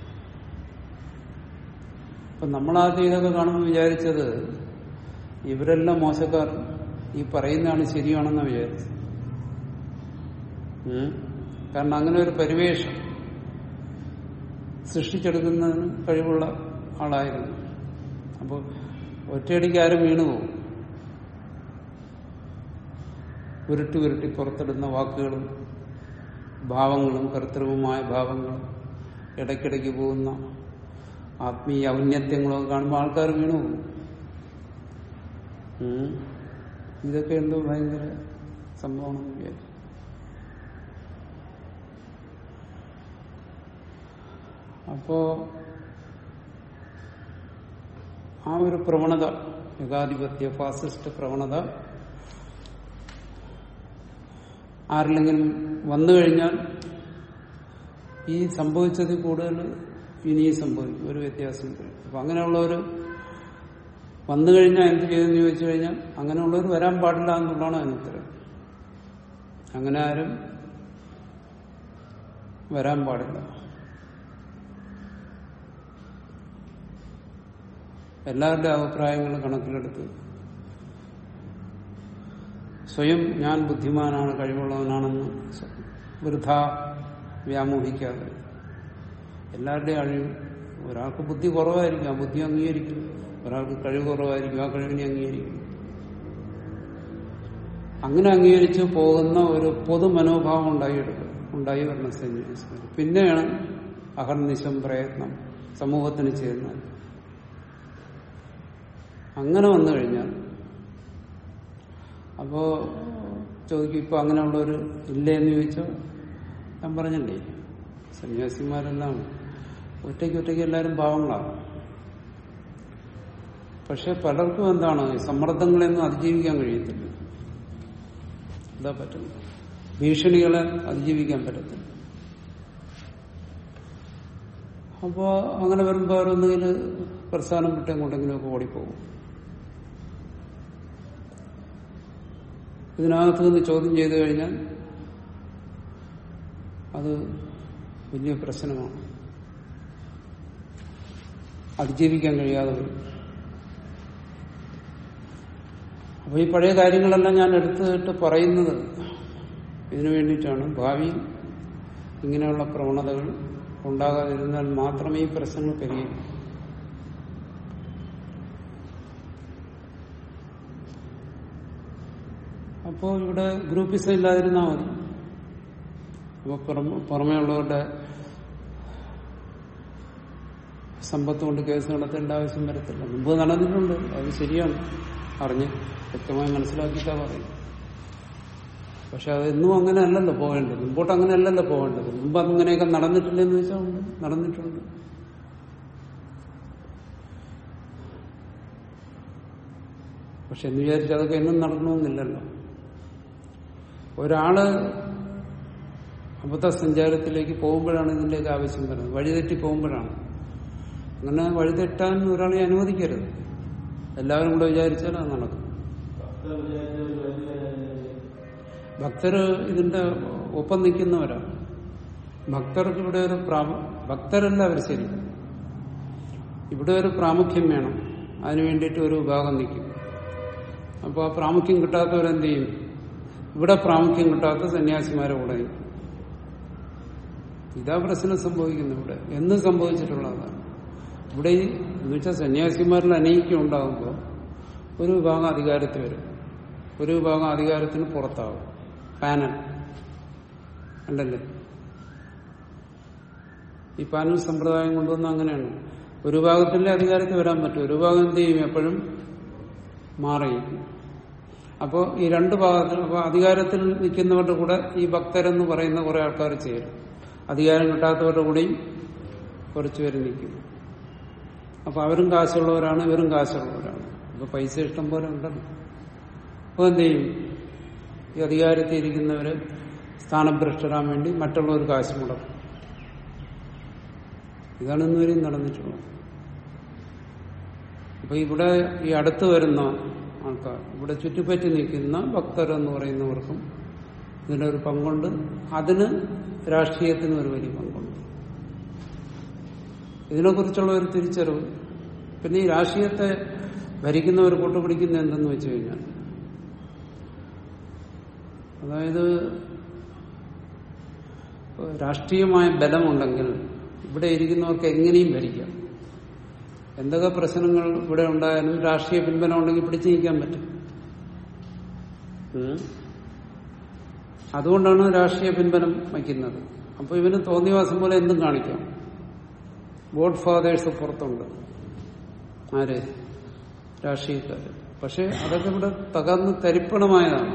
അപ്പൊ നമ്മളാദ്യം ഇതൊക്കെ കാണുമ്പോൾ വിചാരിച്ചത് ഇവരെല്ലാം മോശക്കാർ ഈ പറയുന്നതാണ് ശരിയാണെന്ന് വിചാരിച്ചു ഉം. കാരണം അങ്ങനെ ഒരു പരിവേഷം സൃഷ്ടിച്ചെടുക്കുന്നതിന് കഴിവുള്ള ആളായിരുന്നു അപ്പോൾ ഒറ്റയടിക്ക് ആരും വീണുപോകും ഉരുട്ടി ഉരുട്ടി പുറത്തിടുന്ന വാക്കുകളും ഭാവങ്ങളും കർത്തൃവുമായ ഭാവങ്ങളും ഇടയ്ക്കിടയ്ക്ക് പോകുന്ന ആത്മീയ ഔന്നത്യങ്ങളൊക്കെ കാണുമ്പോൾ ആൾക്കാർ വീണുപോകും ഉം. ഇതൊക്കെ എന്തോ ഭയങ്കര സംഭവമാണെന്ന് വിചാരിച്ചു അപ്പോ ആ ഒരു പ്രവണത ഏകാധിപത്യ ഫാസിസ്റ്റ് പ്രവണത ആരിലെങ്കിലും വന്നു കഴിഞ്ഞാൽ ഈ സംഭവിച്ചതിൽ കൂടുതൽ ഇനിയും സംഭവിക്കും ഒരു വ്യത്യാസം വരും. അപ്പൊ അങ്ങനെയുള്ളവർ വന്നു കഴിഞ്ഞാൽ എന്ത് ചെയ്തെന്ന് ചോദിച്ചു കഴിഞ്ഞാൽ അങ്ങനെയുള്ളവർ വരാൻ പാടില്ല എന്നുള്ളതാണ് അതിന് ഉത്തരം അങ്ങനെ ആരും വരാൻ പാടില്ല എല്ലാവരുടെ അഭിപ്രായങ്ങളും കണക്കിലെടുത്ത് സ്വയം ഞാൻ ബുദ്ധിമാനാണ് കഴിവുള്ളവനാണെന്ന് വൃഥ വ്യാമോഹിക്കാതെ എല്ലാവരുടെയും കഴിവ് ഒരാൾക്ക് ബുദ്ധി കുറവായിരിക്കും ആ ബുദ്ധി അംഗീകരിക്കും ഒരാൾക്ക് കഴിവ് കുറവായിരിക്കും ആ കഴിവിനെ അംഗീകരിക്കും അങ്ങനെ അംഗീകരിച്ച് പോകുന്ന ഒരു പൊതു മനോഭാവം ഉണ്ടായിയെടുക്കുക ഉണ്ടായി വരണം സന്യാസിമാർ പിന്നെയാണ് അഹർനിശം പ്രയത്നം സമൂഹത്തിന് ചെയ്യുന്നത് അങ്ങനെ വന്നു കഴിഞ്ഞാൽ അപ്പോ ചോദിക്കും ഇപ്പൊ അങ്ങനെയുള്ളവർ ഇല്ലേ എന്ന് ചോദിച്ചാൽ ഞാൻ പറഞ്ഞില്ലേ സന്യാസിമാരെല്ലാം ഒറ്റയ്ക്ക് ഒറ്റയ്ക്ക് എല്ലാവരും പാവങ്ങളാണ് പക്ഷെ പലർക്കും എന്താണ് ഈ സമ്മർദ്ദങ്ങളെയൊന്നും അതിജീവിക്കാൻ കഴിയത്തില്ല എന്താ പറ്റുന്നത് ഭീഷണികളെ അതിജീവിക്കാൻ പറ്റത്തില്ല അപ്പോ അങ്ങനെ വരുമ്പോ അവരൊന്നുകിൽ പ്രസ്ഥാനം വിട്ട് എങ്ങോട്ടെങ്കിലുമൊക്കെ ഓടിപ്പോകും ഇതിനകത്ത് നിന്ന് ചോദ്യം ചെയ്തു കഴിഞ്ഞാൽ അത് വലിയ പ്രശ്നമാണ് അതിജീവിക്കാൻ കഴിയാതെ വരും അപ്പൊ ഈ പഴയ കാര്യങ്ങളെല്ലാം ഞാൻ എടുത്തിട്ട് പറയുന്നത് ഇതിനു വേണ്ടിയിട്ടാണ് ഭാവിയിൽ ഇങ്ങനെയുള്ള പ്രവണതകൾ ഉണ്ടാകാതിരുന്നാൽ മാത്രമേ ഈ പ്രശ്നങ്ങൾ പരിഹരിക്കൂ അപ്പോൾ ഇവിടെ ഗ്രൂപ്പിസം ഇല്ലാതിരുന്നാൽ മതി അപ്പൊ പുറമെ പുറമേയുള്ളവരുടെ സമ്പത്ത് കൊണ്ട് കേസ് നടത്തേണ്ട ആവശ്യം വരത്തില്ല മുമ്പ് നടന്നിട്ടുണ്ട് അത് ശരിയാണ് അറിഞ്ഞ് വ്യക്തമായി മനസ്സിലാക്കിയിട്ടാ പറയും പക്ഷെ അതെന്നും അങ്ങനെ അല്ലല്ലോ പോകേണ്ടത് മുമ്പോട്ട് അങ്ങനെ അല്ലല്ലോ പോകേണ്ടത് മുമ്പ് അങ്ങനെയൊക്കെ നടന്നിട്ടില്ലെന്ന് വെച്ചാൽ ഉണ്ട് നടന്നിട്ടുണ്ട് പക്ഷെ എന്ന് വിചാരിച്ച് അതൊക്കെ എന്നും നടക്കണമെന്നില്ലല്ലോ ഒരാള് അബദ്ധസഞ്ചാരത്തിലേക്ക് പോകുമ്പോഴാണ് ഇതിന്റെയൊക്കെ ആവശ്യം വരുന്നത് വഴിതെറ്റി പോകുമ്പോഴാണ് അങ്ങനെ വഴിതെറ്റാൻ ഒരാളെ അനുവദിക്കരുത് എല്ലാവരും കൂടെ വിചാരിച്ചാൽ അത് നടക്കും ഭക്തര് ഇതിന്റെ ഒപ്പം നിൽക്കുന്നവരാണ് ഭക്തർക്ക് ഇവിടെ ഒരു പ്രാമ ഭക്തരല്ല അവർ ശരി ഇവിടെ ഒരു പ്രാമുഖ്യം വേണം അതിനു വേണ്ടിയിട്ട് ഒരു വിഭാഗം നിൽക്കും അപ്പോൾ ആ പ്രാമുഖ്യം കിട്ടാത്തവരെന്ത് ചെയ്യും ഇവിടെ പ്രാമുഖ്യം കിട്ടാത്ത സന്യാസിമാരെ കൂടെ നിൽക്കും. ഇതാ പ്രശ്നം സംഭവിക്കുന്നത് ഇവിടെ എന്ന് സംഭവിച്ചിട്ടുള്ളതാണ് ഇവിടെ ഈ എന്ന് വെച്ചാൽ സന്യാസിമാരിൽ അനൈക്യം ഉണ്ടാകുമ്പോൾ ഒരു വിഭാഗം അധികാരത്തിൽ വരും ഒരു വിഭാഗം അധികാരത്തിന് പുറത്താവും പാനൽ ഉണ്ടല്ലേ ഈ പാനൽ സമ്പ്രദായം കൊണ്ടുവന്ന അങ്ങനെയാണ് ഒരു ഭാഗത്തിലെ അധികാരത്തിൽ വരാൻ പറ്റും ഒരു ഭാഗം എന്ത് ചെയ്യും എപ്പോഴും മാറിയിരിക്കും അപ്പോൾ ഈ രണ്ട് ഭാഗത്തിൽ അപ്പോൾ അധികാരത്തിൽ നിൽക്കുന്നവരുടെ കൂടെ ഈ ഭക്തരെന്ന് പറയുന്ന കുറെ ആൾക്കാർ ചേരും അധികാരം കിട്ടാത്തവരുടെ കൂടെയും കുറച്ചു പേര് നിൽക്കും അപ്പൊ അവരും കാശുള്ളവരാണ് ഇവരും കാശുള്ളവരാണ് അപ്പൊ പൈസ ഇഷ്ടം പോലെ ഉണ്ടല്ലോ അപ്പൊ എന്ത് ചെയ്യും ഈ അധികാരത്തിൽ ഇരിക്കുന്നവര് സ്ഥാനഭ്രഷ്ടരാൻ വേണ്ടി മറ്റുള്ളവർ കാശ് മുടക്കും ഇതാണ് ഇന്നുവരെയും നടന്നിട്ടുള്ളത് അപ്പൊ ഇവിടെ ഈ അടുത്ത് വരുന്ന ആൾക്കാർ ഇവിടെ ചുറ്റിപ്പറ്റി നിൽക്കുന്ന ഭക്തർ എന്ന് പറയുന്നവർക്കും ഇതിനൊരു പങ്കുണ്ട് അതിന് രാഷ്ട്രീയത്തിന് ഒരു വലിയ പങ്കുണ്ട് ഇതിനെക്കുറിച്ചുള്ള ഒരു തിരിച്ചറിവ് പിന്നെ ഈ രാഷ്ട്രീയത്തെ ഭരിക്കുന്നവർ കൂട്ടുപിടിക്കുന്ന എന്തെന്ന് വെച്ച് കഴിഞ്ഞാൽ അതായത് രാഷ്ട്രീയമായ ബലമുണ്ടെങ്കിൽ ഇവിടെ ഇരിക്കുന്നവർക്ക് എങ്ങനെയും ഭരിക്കാം എന്തൊക്കെ പ്രശ്നങ്ങൾ ഇവിടെ ഉണ്ടായാലും രാഷ്ട്രീയ പിൻബലം ഉണ്ടെങ്കിൽ പിടിച്ചു നീക്കാൻ പറ്റും ഉം. അതുകൊണ്ടാണ് രാഷ്ട്രീയ പിൻബലം വയ്ക്കുന്നത് അപ്പൊ ഇവന് തോന്നിവാസം പോലെ എന്തും കാണിക്കാം ഗോഡ് ഫാദേഴ്സ് പുറത്തുണ്ട് ആര് രാഷ്ട്രീയക്കാര് പക്ഷെ അതൊക്കെ ഇവിടെ തകർന്ന് തരിപ്പണമായതാണ്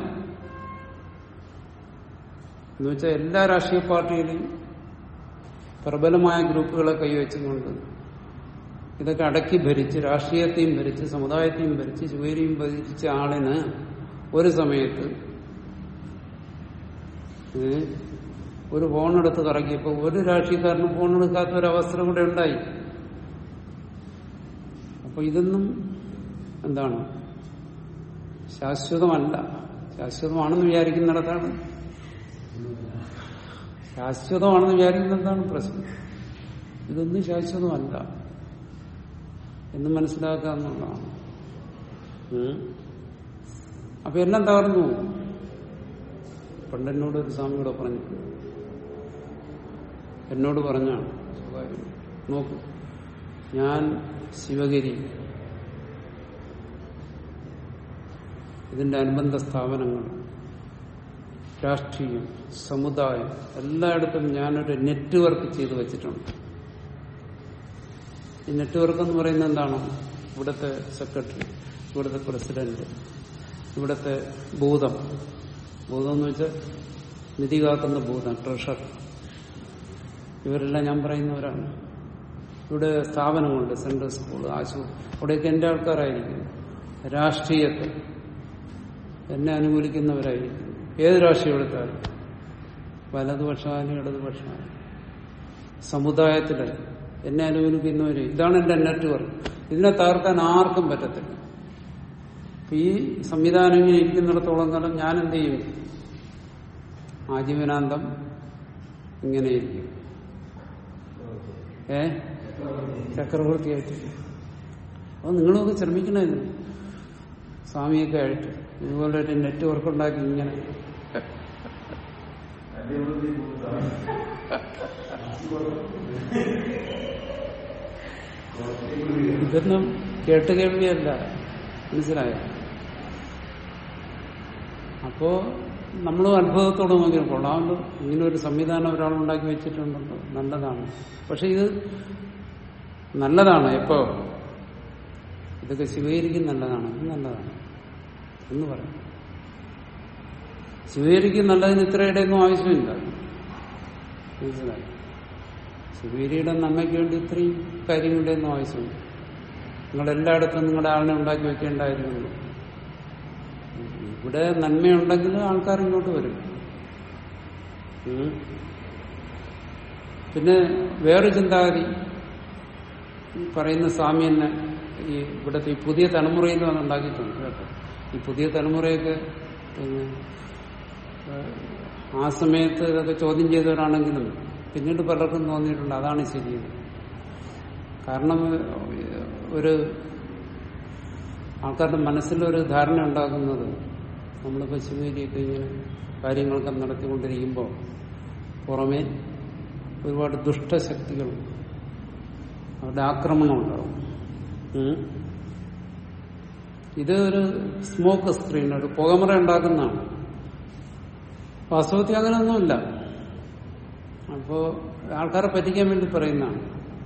എന്ന് വെച്ചാൽ എല്ലാ രാഷ്ട്രീയ പാർട്ടിയിലും പ്രബലമായ ഗ്രൂപ്പുകളെ കൈവച്ചുകൊണ്ട് ഇതൊക്കെ അടക്കി ഭരിച്ച് രാഷ്ട്രീയത്തെയും ഭരിച്ച് സമുദായത്തെയും ഭരിച്ച് ശിവേരിയും ഭരിച്ച ആളിന് ഒരു സമയത്ത് ഏ, ഒരു ഫോണെടുത്ത് കറക്കിയപ്പോൾ ഒരു രാഷ്ട്രീയക്കാരനും ഫോണെടുക്കാത്ത ഒരു അവസ്ഥ കൂടെ ഉണ്ടായി അപ്പൊ ഇതൊന്നും എന്താണ് ശാശ്വതമല്ല ശാശ്വതമാണെന്ന് വിചാരിക്കുന്നിടത്താണ് ശാശ്വതമാണെന്ന് വിചാരിക്കുന്നിടത്താണ് പ്രശ്നം ഇതൊന്നും ശാശ്വതമല്ല എന്ന് മനസ്സിലാക്കുക എന്നുള്ളതാണ് ഉം. അപ്പൊ എല്ലാം തകർന്നു പോകും. പണ്ട് എന്നോട് ഒരു സ്വാമിയോട് പറഞ്ഞു എന്നോട് പറഞ്ഞാണ് സ്വകാര്യം നോക്കൂ ഞാൻ ശിവഗിരി ഇതിന്റെ അനുബന്ധ സ്ഥാപനങ്ങൾ രാഷ്ട്രീയം സമുദായം എല്ലായിടത്തും ഞാനൊരു നെറ്റ്വർക്ക് ചെയ്തു വെച്ചിട്ടുണ്ട് ഈ നെറ്റ്വർക്ക് എന്ന് പറയുന്നത് എന്താണ് ഇവിടുത്തെ സെക്രട്ടറി ഇവിടുത്തെ പ്രസിഡന്റ് ഇവിടുത്തെ ഭൂതം ഭൂതം എന്ന് വെച്ചാൽ നിധി കാക്കുന്ന ഭൂതം ട്രഷർ ഇവരെല്ലാം ഞാൻ പറയുന്നവരാണ് ഇവിടെ സ്ഥാപനങ്ങളുണ്ട് സെൻട്രൽ സ്കൂൾ ആശുപത്രി അവിടെയൊക്കെ എന്റെ ആൾക്കാരായിരിക്കും രാഷ്ട്രീയത്തിൽ എന്നെ അനുകൂലിക്കുന്നവരായിരിക്കും ഏത് രാഷ്ട്രീയം എടുത്താലും വലതുപക്ഷമായാലും ഇടതുപക്ഷമായാലും സമുദായത്തില് എന്നെ അനുകൂലിക്കുന്നവര് ഇതാണ് എന്റെ നെറ്റ്വർക്ക് ഇതിനെ തകർക്കാൻ ആർക്കും പറ്റത്തില്ല അപ്പൊ ഈ സംവിധാനം ഇങ്ങനെ ഇരിക്കുന്നിടത്തോളം കാലം ഞാൻ എന്ത് ചെയ്യും ആജീവനാന്തം ഇങ്ങനെയിരിക്കും ഏ ചക്രവർത്തിയായിട്ട് അപ്പൊ നിങ്ങളൊക്കെ ശ്രമിക്കണേ ഇതിന്. സ്വാമിയൊക്കെ ആയിട്ട് ഇതുപോലെ ഒരു നെറ്റ്വർക്ക് ഉണ്ടാക്കി ഇങ്ങനെ ഇതൊന്നും കേട്ടുകേൾവിയല്ല മനസ്സിലായോ അപ്പോ നമ്മളും അത്ഭുതത്തോടെ നോക്കിയാൽ കൊള്ളാമല്ലോ ഇങ്ങനെ ഒരു സംവിധാനം ഒരാൾ ഉണ്ടാക്കി വെച്ചിട്ടുണ്ടല്ലോ നല്ലതാണ് പക്ഷെ ഇത് നല്ലതാണ് എപ്പോ ഇതൊക്കെ ശിവകരിക്കും നല്ലതാണ് ഇത് നല്ലതാണ് എന്ന് പറയും ശിവകരിക്കും നല്ലതിന് ഇത്രയുടെ ഒന്നും ആവശ്യമില്ല മനസ്സിലായി ശിവേരിയുടെ നന്മയ്ക്ക് വേണ്ടി ഇത്രയും കാര്യങ്ങളുടെ ഒന്നും ആവശ്യമില്ല നിങ്ങൾ എല്ലായിടത്തും നിങ്ങളുടെ ആളിനെ ഉണ്ടാക്കി വെക്കേണ്ടായിരുന്നു ഇവിടെ നന്മയുണ്ടെങ്കിൽ ആൾക്കാർ ഇങ്ങോട്ട് വരും ഉം. പിന്നെ വേറെ ചിന്താഗതി ഈ പറയുന്ന സ്വാമി തന്നെ ഈ ഇവിടുത്തെ ഈ പുതിയ തലമുറയിൽ വന്ന് ഉണ്ടാക്കിയിട്ടുണ്ട് കേട്ടോ ഈ പുതിയ തലമുറയൊക്കെ പിന്നെ ഏഹ്, ആ സമയത്ത് ഇതൊക്കെ ചോദ്യം ചെയ്തവരാണെങ്കിലും പിന്നീട് പലർക്കും തോന്നിയിട്ടുണ്ട് അതാണ് ശരിയെന്ന് കാരണം ഏഹ്, ഒരു ആൾക്കാരുടെ മനസ്സിലൊരു ധാരണ ഉണ്ടാക്കുന്നത് നമ്മളിപ്പോൾ ശിവഗിരിയൊക്കെ ഇങ്ങനെ കാര്യങ്ങളൊക്കെ നടത്തിക്കൊണ്ടിരിക്കുമ്പോൾ പുറമേ ഒരുപാട് ദുഷ്ടശക്തികൾ അവരുടെ ആക്രമണം ഉണ്ടാവും ഉം. ഇത് ഒരു സ്മോക്ക് സ്ക്രീൻ ഒരു പുകമറ ഉണ്ടാക്കുന്നതാണ് വാസ്തവത്തിൽ അങ്ങനെയൊന്നുമില്ല അപ്പോ ആൾക്കാരെ പറ്റിക്കാൻ വേണ്ടി പറയുന്നതാണ്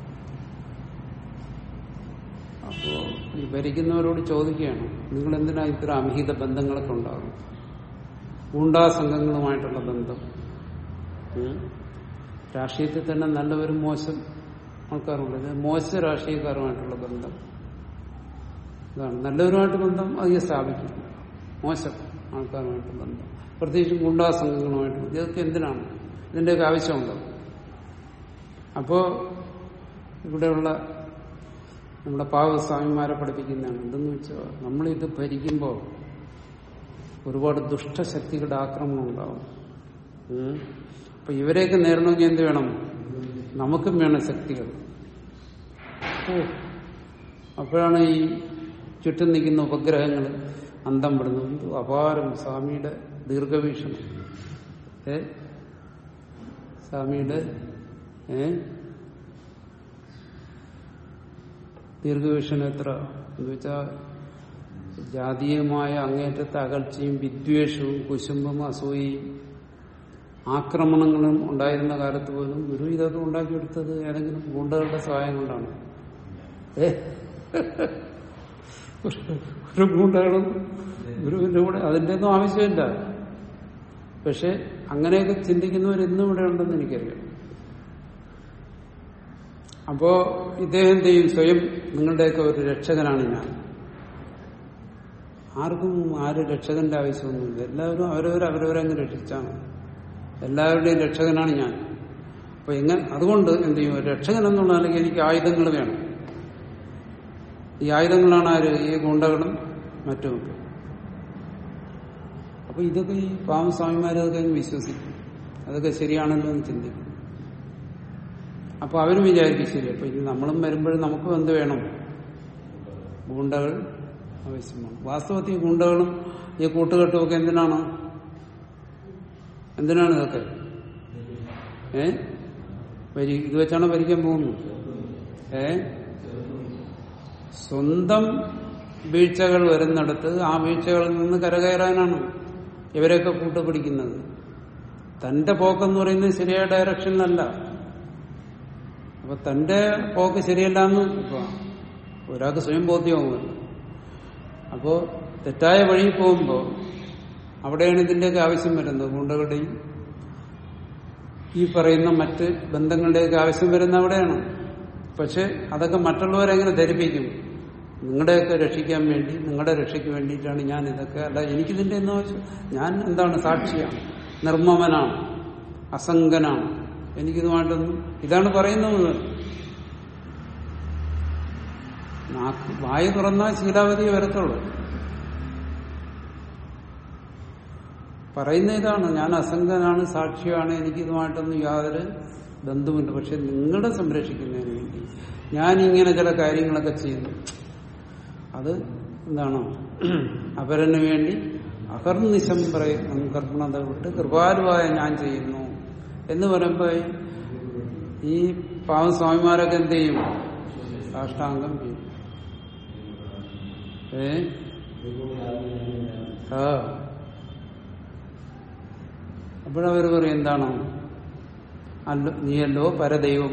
അപ്പോ ഈ ഭരിക്കുന്നവരോട് ചോദിക്കുകയാണ് നിങ്ങൾ എന്തിനാ ഇത്ര അമിഹിത ബന്ധങ്ങളൊക്കെ ഉണ്ടാകും ഗൂണ്ടാ സംഘങ്ങളുമായിട്ടുള്ള ബന്ധം ഉം. രാഷ്ട്രീയത്തിൽ തന്നെ നല്ലവരും മോശം ആൾക്കാരുണ്ട് ഇത് മോശം രാഷ്ട്രീയക്കാരുമായിട്ടുള്ള ബന്ധം ഇതാണ് നല്ലവരുമായിട്ട് ബന്ധം അധികം സ്ഥാപിക്കും മോശം ആൾക്കാരുമായിട്ട് ബന്ധം പ്രത്യേകിച്ചും ഗുണ്ടാ സംഘങ്ങളുമായിട്ട് ബന്ധം. ഇതൊക്കെ എന്തിനാണ് ഇതിന്റെയൊക്കെ ആവശ്യമുണ്ടോ അപ്പോ ഇവിടെയുള്ള നമ്മുടെ പാവസ്വാമിമാരെ പഠിപ്പിക്കുന്നതാണ് എന്തെന്ന് വെച്ചാൽ നമ്മളിത് ഭരിക്കുമ്പോൾ ഒരുപാട് ദുഷ്ടശക്തികളുടെ ആക്രമണം ഉണ്ടാവും ഉം. അപ്പൊ ഇവരെയൊക്കെ നേരിടണമെങ്കിൽ എന്ത് വേണം നമുക്കും വേണം ശക്തികൾ ഓ അപ്പോഴാണ് ഈ ചുറ്റും നിൽക്കുന്ന ഉപഗ്രഹങ്ങൾ അന്തം വിടുന്നത് എന്ത് അപാരം സ്വാമിയുടെ ദീർഘവീക്ഷണം ഏ സ്വാമിയുടെ ഏ ദീർഘവീക്ഷണം എത്ര എന്ന് വെച്ചാൽ ജാതീയമായ അങ്ങേറ്റത്തെ അകൽച്ചയും വിദ്വേഷവും കുശുമ്പും അസൂയയും ആക്രമണങ്ങളും ഉണ്ടായിരുന്ന കാലത്ത് പോലും ഗുരു ഇതൊക്കെ ഉണ്ടാക്കിയെടുത്തത് ഏതെങ്കിലും ഗുണ്ടകളുടെ സഹായം കൊണ്ടാണ് ഏ ഒരു ഗുണ്ടകളും ഗുരുവിന്റെ കൂടെ അതിന്റെ ഒന്നും ആവശ്യമില്ല പക്ഷെ അങ്ങനെയൊക്കെ ചിന്തിക്കുന്നവർ ഇന്നും ഇവിടെ ഉണ്ടെന്ന് എനിക്കറിയാം അപ്പോ ഇദ്ദേഹം എന്ത് ചെയ്യും സ്വയം നിങ്ങളുടെയൊക്കെ ഒരു രക്ഷകനാണ് ഞാൻ ആർക്കും ആര് രക്ഷകന്റെ ആവശ്യമൊന്നുമില്ല എല്ലാവരും അവരവർ അവരവരങ്ങ് രക്ഷിച്ചാണ് എല്ലാവരുടെയും രക്ഷകനാണ് ഞാൻ അപ്പൊ എങ്ങനെ അതുകൊണ്ട് എന്ത് ചെയ്യും ഒരു രക്ഷകൻ എന്നുള്ള അല്ലെങ്കിൽ എനിക്ക് ആയുധങ്ങൾ വേണം ഈ ആയുധങ്ങളാണ് ആര് ഈ ഗുണ്ടകളും മറ്റുമൊക്കെ അപ്പൊ ഇതൊക്കെ ഈ പാവസ്വാമിമാരതൊക്കെ അങ്ങ് വിശ്വസിക്കും അതൊക്കെ ശരിയാണല്ലോ എന്ന് ചിന്തിക്കും അപ്പൊ അവരും വിചാരിക്കും ശരി അപ്പൊ ഇനി നമ്മളും വരുമ്പോഴും നമുക്കും എന്ത് വേണം ഗുണ്ടകൾ ആവശ്യമാണ് വാസ്തവത്തിൽ ഗുണ്ടകളും ഈ കൂട്ടുകെട്ടും ഒക്കെ എന്തിനാണ് എന്തിനാണ് ഇതൊക്കെ ഏ വരി ഇത് വെച്ചാണ് ഭരിക്കാൻ പോകുന്നത് ഏ സ്വന്തം വീഴ്ചകൾ വരുന്നിടത്ത് ആ വീഴ്ചകളിൽ നിന്ന് കരകയറാനാണ് ഇവരെയൊക്കെ കൂട്ടുപിടിക്കുന്നത് തന്റെ പോക്കെന്ന് പറയുന്നത് ശരിയായ ഡയറക്ഷനിലല്ല അപ്പൊ തന്റെ പോക്ക് ശരിയല്ല എന്ന് ഇപ്പൊ ഒരാൾക്ക് സ്വയം ബോധ്യമാകുമല്ലോ അപ്പോ തെറ്റായ വഴി പോകുമ്പോൾ അവിടെയാണ് ഇതിന്റെയൊക്കെ ആവശ്യം വരുന്നത് ഗുണ്ടകളുടെയും ഈ പറയുന്ന മറ്റ് ബന്ധങ്ങളുടെയൊക്കെ ആവശ്യം വരുന്ന അവിടെയാണ് പക്ഷെ അതൊക്കെ മറ്റുള്ളവരെങ്ങനെ ധരിപ്പിക്കും നിങ്ങളുടെയൊക്കെ രക്ഷിക്കാൻ വേണ്ടി നിങ്ങളുടെ രക്ഷയ്ക്ക് വേണ്ടിയിട്ടാണ് ഞാൻ ഇതൊക്കെ അല്ല എനിക്കിതിന്റെ ഒന്നും ആവശ്യം ഞാൻ എന്താണ് സാക്ഷിയാണ് നിർമ്മമനാണ് അസംഗനാണ് എനിക്കിതുമായിട്ടൊന്നും ഇതാണ് പറയുന്നത് നാക്ക് വായു തുറന്നാൽ ശീലാവതി വരത്തുള്ളൂ പറയുന്ന ഇതാണ് ഞാൻ അസംഗനാണ് സാക്ഷിയാണ് എനിക്കിതുമായിട്ടൊന്നും യാതൊരു ബന്ധുമില്ല പക്ഷെ നിങ്ങളെ സംരക്ഷിക്കുന്നതിന് വേണ്ടി ഞാൻ ഇങ്ങനെ ചില കാര്യങ്ങളൊക്കെ ചെയ്യുന്നു അത് എന്താണ് അവരന് വേണ്ടി അകർനിശം പറയുന്ന കർമ്മണത വിട്ട് കൃപാലുവായ ഞാൻ ചെയ്യുന്നു എന്ന് പറയുമ്പോ ഈ പാവസ്വാമിമാരൊക്കെ എന്ത് ചെയ്യും സാഷ്ടാംഗം ചെയ്യും ഏ ആ അപ്പോഴവർ പറയും എന്താണ് അല്ലോ നീയല്ലോ പരദൈവം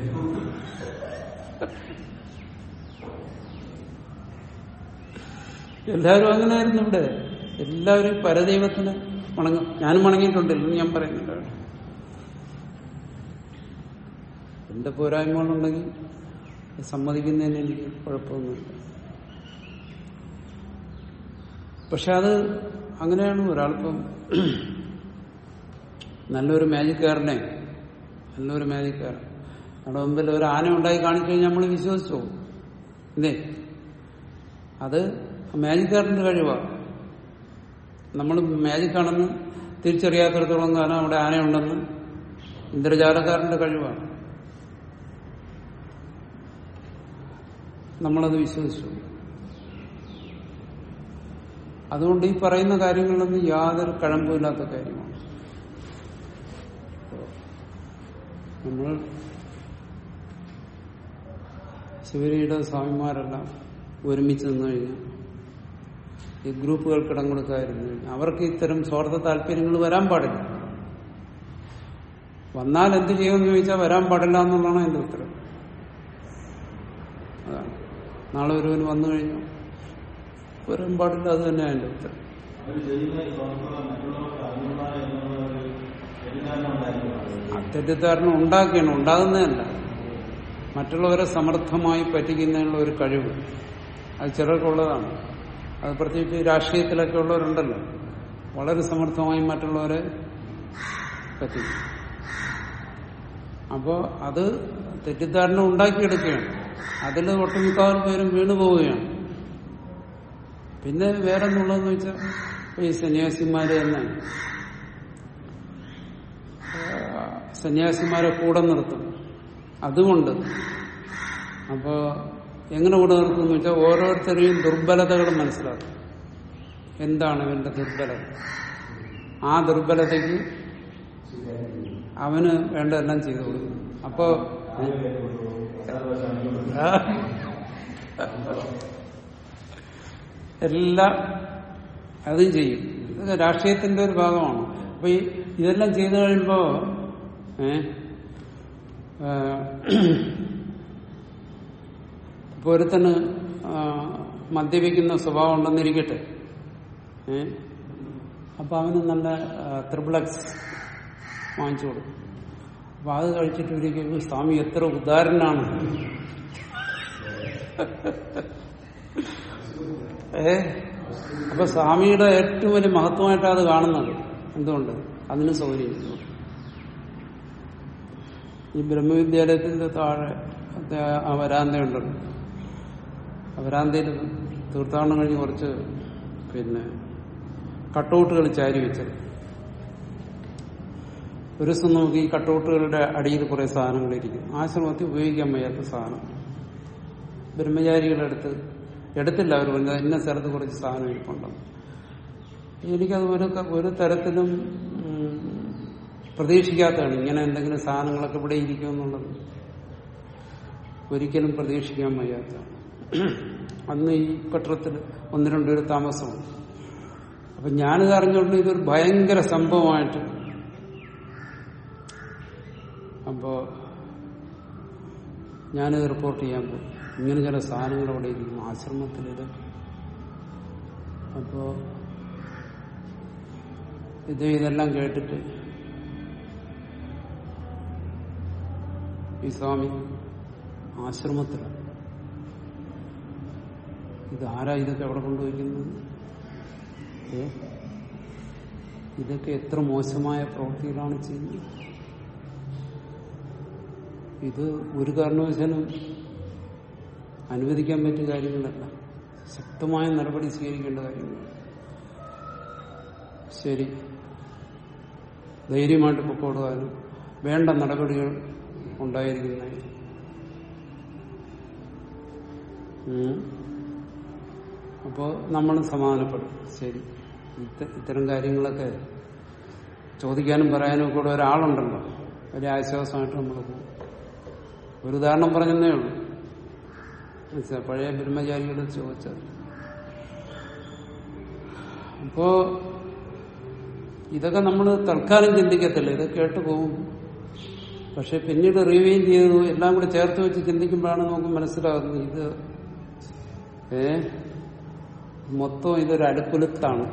എല്ലാവരും അങ്ങനെയായിരുന്നു ഇവിടെ എല്ലാവരും പരദൈവത്തിന് വണങ്ങും ഞാനും വണങ്ങിയിട്ടുണ്ടല്ലോ ഞാൻ പറയുന്നില്ല എന്റെ പോരായ്മകളുണ്ടെങ്കിൽ സമ്മതിക്കുന്നതിന് എനിക്ക് കുഴപ്പമൊന്നുമില്ല പക്ഷെ അത് അങ്ങനെയാണ് ഒരാളിപ്പം നല്ലൊരു മാജിക്കാരനെ നല്ലൊരു മാജിക്കാരൻ നമ്മുടെ മുമ്പിൽ ഒരു ആന ഉണ്ടായി കാണിച്ചു കഴിഞ്ഞാൽ നമ്മൾ വിശ്വസിച്ചു പോകും എന്തേ അത് മാജിക്കാരന്റെ കഴിവാണ് നമ്മൾ മാജിക് ആണെന്ന് തിരിച്ചറിയാത്തിടത്തോളം കാലം അവിടെ ആനയുണ്ടെന്ന് ഇന്ദ്രജാലക്കാരന്റെ കഴിവാണ് നമ്മളത് വിശ്വസിച്ചു അതുകൊണ്ട് ഈ പറയുന്ന കാര്യങ്ങളിലൊന്നും യാതൊരു കഴമ്പുമില്ലാത്ത കാര്യമാണ് നമ്മൾ ശിവരിയുടെ സ്വാമിമാരെല്ലാം ഒരുമിച്ച് നിന്ന് കഴിഞ്ഞാൽ ഈ ഗ്രൂപ്പുകൾക്ക് ഇടം കൊടുക്കാതിരുന്നു കഴിഞ്ഞാൽ അവർക്ക് ഇത്തരം സ്വാർത്ഥ താല്പര്യങ്ങൾ വരാൻ പാടില്ല വന്നാൽ എന്ത് ചെയ്യുമെന്ന് ചോദിച്ചാൽ വരാൻ പാടില്ല എന്നുള്ളതാണ് എന്റെ ഉത്തരം അതാണ് നാളെ ഒരുവൻ വന്നു കഴിഞ്ഞു വരാൻ പാടില്ല അത് തന്നെയാണ് എന്റെ ഉത്തരം അവർ ചെയ്യുന്ന ഈ പ്രവർത്തനം മറ്റുള്ളവർക്ക് അറിയുക എന്നുള്ള ഒരു തെറ്റിദ്ധാരണ ഉണ്ടായിരിക്കും ആ തെറ്റിദ്ധാരണ ഉണ്ടാക്കിയാണ് ഉണ്ടാകുന്നതല്ല മറ്റുള്ളവരെ സമർത്ഥമായി പറ്റിക്കുന്നതിനുള്ള ഒരു കഴിവ് അത് ചിലർക്കുള്ളതാണ് അത് പ്രത്യേകിച്ച് രാഷ്ട്രീയത്തിലൊക്കെ ഉള്ളവരുണ്ടല്ലോ വളരെ സമർത്ഥമായി മറ്റുള്ളവരെ പറ്റിക്കും അപ്പോ അത് തെറ്റിദ്ധാരണ ഉണ്ടാക്കിയെടുക്കുകയാണ് അതിൽ ഒട്ടുമിക്കാൽ പേരും വീണു പോവുകയാണ് പിന്നെ വേറെ എന്നുള്ളതെന്ന് വെച്ചാൽ ഈ സന്യാസിമാര് തന്നെ ആ, സന്യാസിമാരെ കൂടെ നിർത്തും അതുകൊണ്ട് അപ്പോ എങ്ങനെ കൂടെ നിർത്തും എന്ന് വെച്ചാൽ ഓരോരുത്തരെയും ദുർബലതകൾ മനസ്സിലാക്കും എന്താണ് ഇവന്റെ ദുർബലത ആ ദുർബലതയ്ക്ക് അവന് വേണ്ടതെല്ലാം ചെയ്തു കൊടുക്കും അപ്പോ ആ, എല്ലാം അതും ചെയ്യും ഇതൊക്കെ രാഷ്ട്രീയത്തിന്റെ ഒരു ഭാഗമാണ് അപ്പൊ ഈ ഇതെല്ലാം ചെയ്തു കഴിയുമ്പോ ഏ ആ, ഇപ്പൊ ഒരുത്തന് ആ, മദ്യപിക്കുന്ന സ്വഭാവം ഉണ്ടെന്നിരിക്കട്ടെ ഏ അപ്പൊ അവന് നല്ല ത്രിപിളക്സ് വാങ്ങിച്ചു കൊടുക്കും അപ്പൊ അത് കഴിച്ചിട്ട് ഒരിക്കലും സ്വാമി എത്ര ഉദാരനാണ് ഏ അപ്പൊ സ്വാമിയുടെ ഏറ്റവും വലിയ മഹത്വമായിട്ടാണ് അത് കാണുന്നത് എന്തുകൊണ്ട് അതിന് സൗകര്യം ഈ ബ്രഹ്മവിദ്യാലയത്തിന്റെ താഴെ മറ്റേ ആ വരാന്തയുണ്ടല്ലോ ആ വരാന്തയിൽ തീർത്ഥാടനം കഴിഞ്ഞ് കുറച്ച് പിന്നെ കട്ടൗട്ടുകൾ ചാരി വെച്ചത് ഒരു ദിവസം നോക്കി ഈ കട്ടൗട്ടുകളുടെ അടിയിൽ കുറെ സാധനങ്ങൾ ഇരിക്കും ആശ്രമത്തിൽ ഉപയോഗിക്കാൻ വയ്യാത്ത സാധനം ബ്രഹ്മചാരികളെടുത്ത് എടുത്തില്ല അവർ പറഞ്ഞത് ഇന്ന സ്ഥലത്ത് കുറച്ച് സാധനം ഇരിപ്പുണ്ടെന്ന് എനിക്കത് ഒരു ക- ഒരു തരത്തിലും ഉം, പ്രതീക്ഷിക്കാത്തതാണ് ഇങ്ങനെ എന്തെങ്കിലും സാധനങ്ങളൊക്കെ ഇവിടെ ഇരിക്കുമെന്നുള്ളത് ഒരിക്കലും പ്രതീക്ഷിക്കാൻ വയ്യാത്തതാണ് അന്ന് ഈ പട്ടണത്തിൽ ഒന്ന് രണ്ടുപേര് താമസമാണ് അപ്പൊ ഞാനിത് അറിഞ്ഞുകൊണ്ട് ഇതൊരു ഭയങ്കര സംഭവമായിട്ട് അപ്പോ ഞാനിത് റിപ്പോർട്ട് ചെയ്യാൻ പോയി ഇങ്ങനെ ചില സാധനങ്ങൾ അവിടെ ഇരിക്കുന്നു ആശ്രമത്തിൽ ഇത് അപ്പോ ഇത് ഇതെല്ലാം കേട്ടിട്ട് ഈ സ്വാമി ആശ്രമത്തിലാണ് ഇതാരാ ഇതൊക്കെ എവിടെ കൊണ്ടുപോയിരിക്കുന്നത് ഏ ഇതൊക്കെ എത്ര മോശമായ പ്രവൃത്തികളാണ് ചെയ്യുന്നത് ഇത് ഒരു കാരണവശാലും അനുവദിക്കാൻ പറ്റിയ കാര്യങ്ങളല്ല ശക്തമായ നടപടി സ്വീകരിക്കേണ്ട കാര്യങ്ങളാണ് ശരി ധൈര്യമായിട്ട് പൊക്കോടുവാനും വേണ്ട നടപടികൾ ഉണ്ടായിരിക്കുന്നതായി അപ്പോൾ നമ്മൾ സമാധാനപ്പെടും ശരി ഇത്ത- ഇത്തരം കാര്യങ്ങളൊക്കെ ചോദിക്കാനും പറയാനും കൂടെ ഒരാളുണ്ടല്ലോ വലിയ ആശ്വാസമായിട്ട് നമ്മൾ പോകും ഒരു ഉദാഹരണം പറഞ്ഞതേ ഉള്ളൂ മനസ്സിലായോ? പഴയ ബ്രഹ്മചാരികളോട് ചോദിച്ചത് അപ്പോ ഇതൊക്കെ നമ്മൾ തൽക്കാലം ചിന്തിക്കത്തില്ല ഇത് കേട്ടു പോകും പക്ഷെ പിന്നീട് റിവ്യൂ ചെയ്തു എല്ലാം കൂടെ ചേർത്ത് വെച്ച് ചിന്തിക്കുമ്പോഴാണ് നമുക്ക് മനസ്സിലാകുന്നത് ഇത് ഏ മൊത്തം ഇതൊരു അടുക്കുലുത്താണ്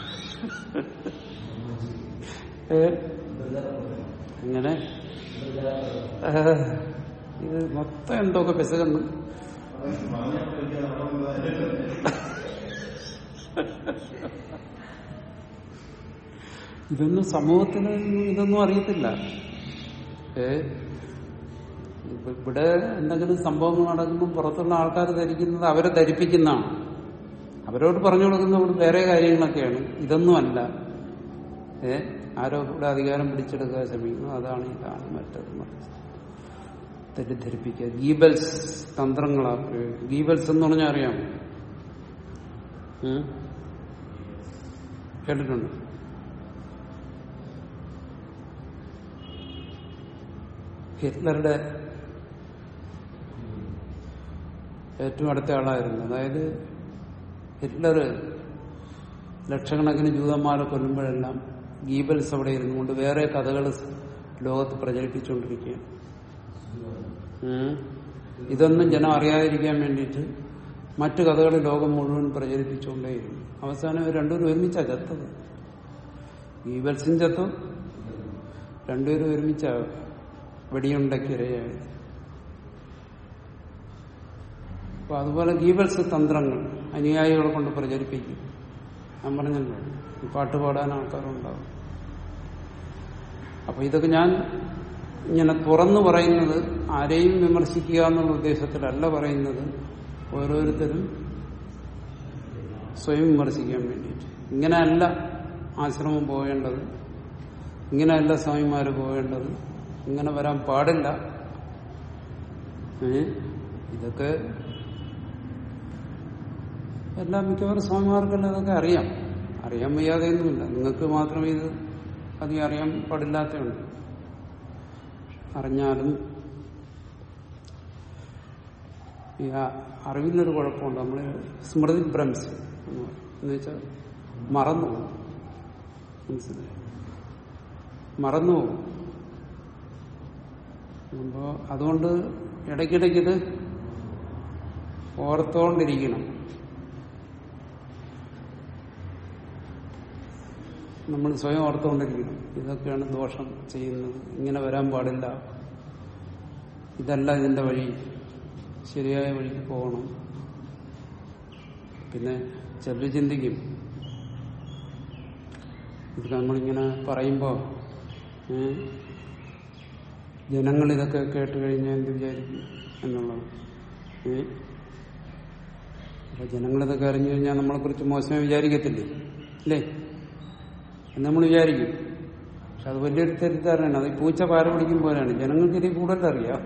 ഏ എങ്ങനെ ആ, ഇത് മൊത്തം എന്തൊക്കെ പെസകുന്നു ഇതൊന്നും സമൂഹത്തിന് ഇതൊന്നും അറിയത്തില്ല ഏ ഇപ്പൊ ഇവിടെ എന്തെങ്കിലും സംഭവങ്ങൾ നടക്കുമ്പോൾ പുറത്തുള്ള ആൾക്കാർ ധരിക്കുന്നത് അവരെ ധരിപ്പിക്കുന്നതാണ് അവരോട് പറഞ്ഞു കൊടുക്കുന്നത് വേറെ കാര്യങ്ങളൊക്കെയാണ് ഇതൊന്നുമല്ല ഏ ആരോ ഇവിടെ അധികാരം പിടിച്ചെടുക്കാൻ ശ്രമിക്കുന്നു അതാണ് ഇതാണ് മറ്റത് മറിച്ച് തെറ്റിദ്ധരിപ്പിക്കുക ഗീബൽസ് തന്ത്രങ്ങളാ പ്രയോഗിക്കുക. ഗീബൽസ് എന്ന് പറഞ്ഞാൽ അറിയാമോ ഉം? കേട്ടിട്ടുണ്ട് ഹിറ്റ്ലറുടെ ഏറ്റവും അടുത്ത ആളായിരുന്നു അതായത് ഹിറ്റ്ലർ ലക്ഷക്കണക്കിന് ജൂതന്മാരെ കൊല്ലുമ്പോഴെല്ലാം ഗീബൽസ് അവിടെ ഇരുന്നു കൊണ്ട് വേറെ കഥകൾ ലോകത്ത് പ്രചരിപ്പിച്ചുകൊണ്ടിരിക്കുകയാണ് ഉം. ഇതൊന്നും ജനം അറിയാതിരിക്കാൻ വേണ്ടിയിട്ട് മറ്റു കഥകൾ ലോകം മുഴുവൻ പ്രചരിപ്പിച്ചുകൊണ്ടേയിരുന്നു അവസാനം ഇവർ രണ്ടുപേരും ഒരുമിച്ചാ ചത്തത് ഗീബൽസും ചത്തു രണ്ടുപേരും ഒരുമിച്ചാ വെടിയുണ്ടക്കിരയായത് അപ്പൊ അതുപോലെ ഗീബൽസ് തന്ത്രങ്ങൾ അനുയായികളെ കൊണ്ട് പ്രചരിപ്പിക്കും ഞാൻ പറഞ്ഞല്ലോ ഈ പാട്ട് പാടാൻ ആൾക്കാരുണ്ടാവും അപ്പൊ ഇതൊക്കെ ഞാൻ ഇങ്ങനെ തുറന്നു പറയുന്നത് ആരെയും വിമർശിക്കുക എന്നുള്ള ഉദ്ദേശത്തിലല്ല പറയുന്നത് ഓരോരുത്തരും സ്വയം വിമർശിക്കാൻ വേണ്ടിയിട്ട് ഇങ്ങനെയല്ല ആശ്രമം പോകേണ്ടത് ഇങ്ങനെയല്ല സ്വാമിമാര് പോകേണ്ടത് ഇങ്ങനെ വരാൻ പാടില്ല ഏ? ഇതൊക്കെ എല്ലാം മിക്കവാറും സ്വാമിമാർക്കെല്ലാം ഇതൊക്കെ അറിയാം അറിയാൻ വയ്യാതെയൊന്നുമില്ല നിങ്ങൾക്ക് മാത്രമേ ഇത് അധികം അറിയാൻ പാടില്ലാത്തതുണ്ട് അറിഞ്ഞാലും ഈ ആ- അറിവിനൊരു കുഴപ്പമുണ്ട് നമ്മൾ സ്മൃതി ഭ്രംശം എന്ന് പറയും. എന്ന് വെച്ചാൽ മറന്നു പോകും മനസ്സിലായി മറന്നു പോകും അപ്പോ അതുകൊണ്ട് ഇടയ്ക്കിടയ്ക്കിത് ഓർത്തോണ്ടിരിക്കണം നമ്മൾ സ്വയം ഓർത്തുകൊണ്ടിരിക്കണം ഇതൊക്കെയാണ് ദോഷം ചെയ്യുന്നത് ഇങ്ങനെ വരാൻ പാടില്ല ഇതല്ല ഇതിന്റെ വഴി ശരിയായ വഴിക്ക് പോകണം പിന്നെ ചിലർ ചിന്തിക്കും ഇത് നമ്മളിങ്ങനെ പറയുമ്പോൾ ജനങ്ങൾ ഇതൊക്കെ കേട്ട് കഴിഞ്ഞാൽ എന്ത് വിചാരിക്കും എന്നുള്ളത് ഏ? അപ്പൊ ജനങ്ങളിതൊക്കെ അറിഞ്ഞു കഴിഞ്ഞാൽ നമ്മളെ കുറിച്ച് മോശമായി വിചാരിക്കത്തില്ലേ അല്ലേ എന്ന് നമ്മൾ വിചാരിക്കും പക്ഷെ അത് വലിയൊരു തെറ്റിദ്ധാരണയാണ് അത് ഈ പൂച്ച പാര പിടിക്കും പോലെയാണ് ജനങ്ങൾക്ക് ഇത് കൂടുതൽ അറിയാം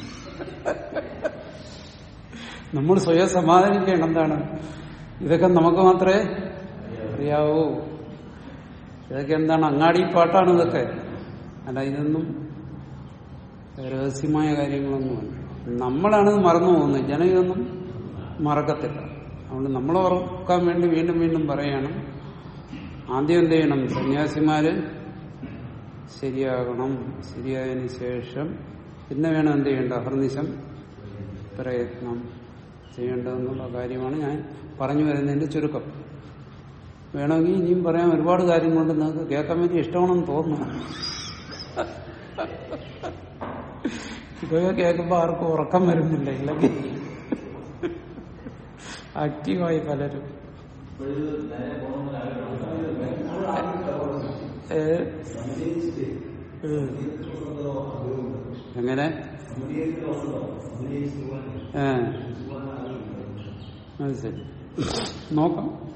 നമ്മൾ സ്വയം സമാധാനിക്കണം എന്താണ് ഇതൊക്കെ നമുക്ക് മാത്രമേ അറിയാവൂ ഇതൊക്കെ എന്താണ് അങ്ങാടി പാട്ടാണ് ഇതൊക്കെ അല്ല ഇതൊന്നും രഹസ്യമായ കാര്യങ്ങളൊന്നുമല്ല നമ്മളാണ് ഇത് മറന്നു പോകുന്നത് ജനം ഇതൊന്നും മറക്കത്തില്ല അതുകൊണ്ട് നമ്മളെ ഓർക്കാൻ വേണ്ടി വീണ്ടും വീണ്ടും പറയണം ആദ്യം എന്ത് ചെയ്യണം സന്യാസിമാര് ശരിയാകണം ശരിയായതിനു ശേഷം പിന്നെ വേണം എന്ത് ചെയ്യേണ്ട അഹർനിശം പ്രയത്നം ചെയ്യേണ്ടതെന്നുള്ള കാര്യമാണ് ഞാൻ പറഞ്ഞു വരുന്നതിന്റെ ചുരുക്കം വേണമെങ്കിൽ ഇനിയും പറയാൻ ഒരുപാട് കാര്യങ്ങളുണ്ട് നിങ്ങൾക്ക് കേൾക്കാൻ വേണ്ടി ഇഷ്ടമാണെന്ന് തോന്നുന്നു ഇതൊക്കെ കേൾക്കുമ്പോൾ ആർക്കും ഉറക്കം വരുന്നില്ല ഇല്ലെങ്കിൽ ആക്റ്റീവായി പലരും ഇപ്പോഴിത് നേരെ പോകണമെന്ന് ആഗ്രഹമുണ്ട് ഏ, ഉം. എങ്ങനെ ഏ അത് ശരി നോക്കാം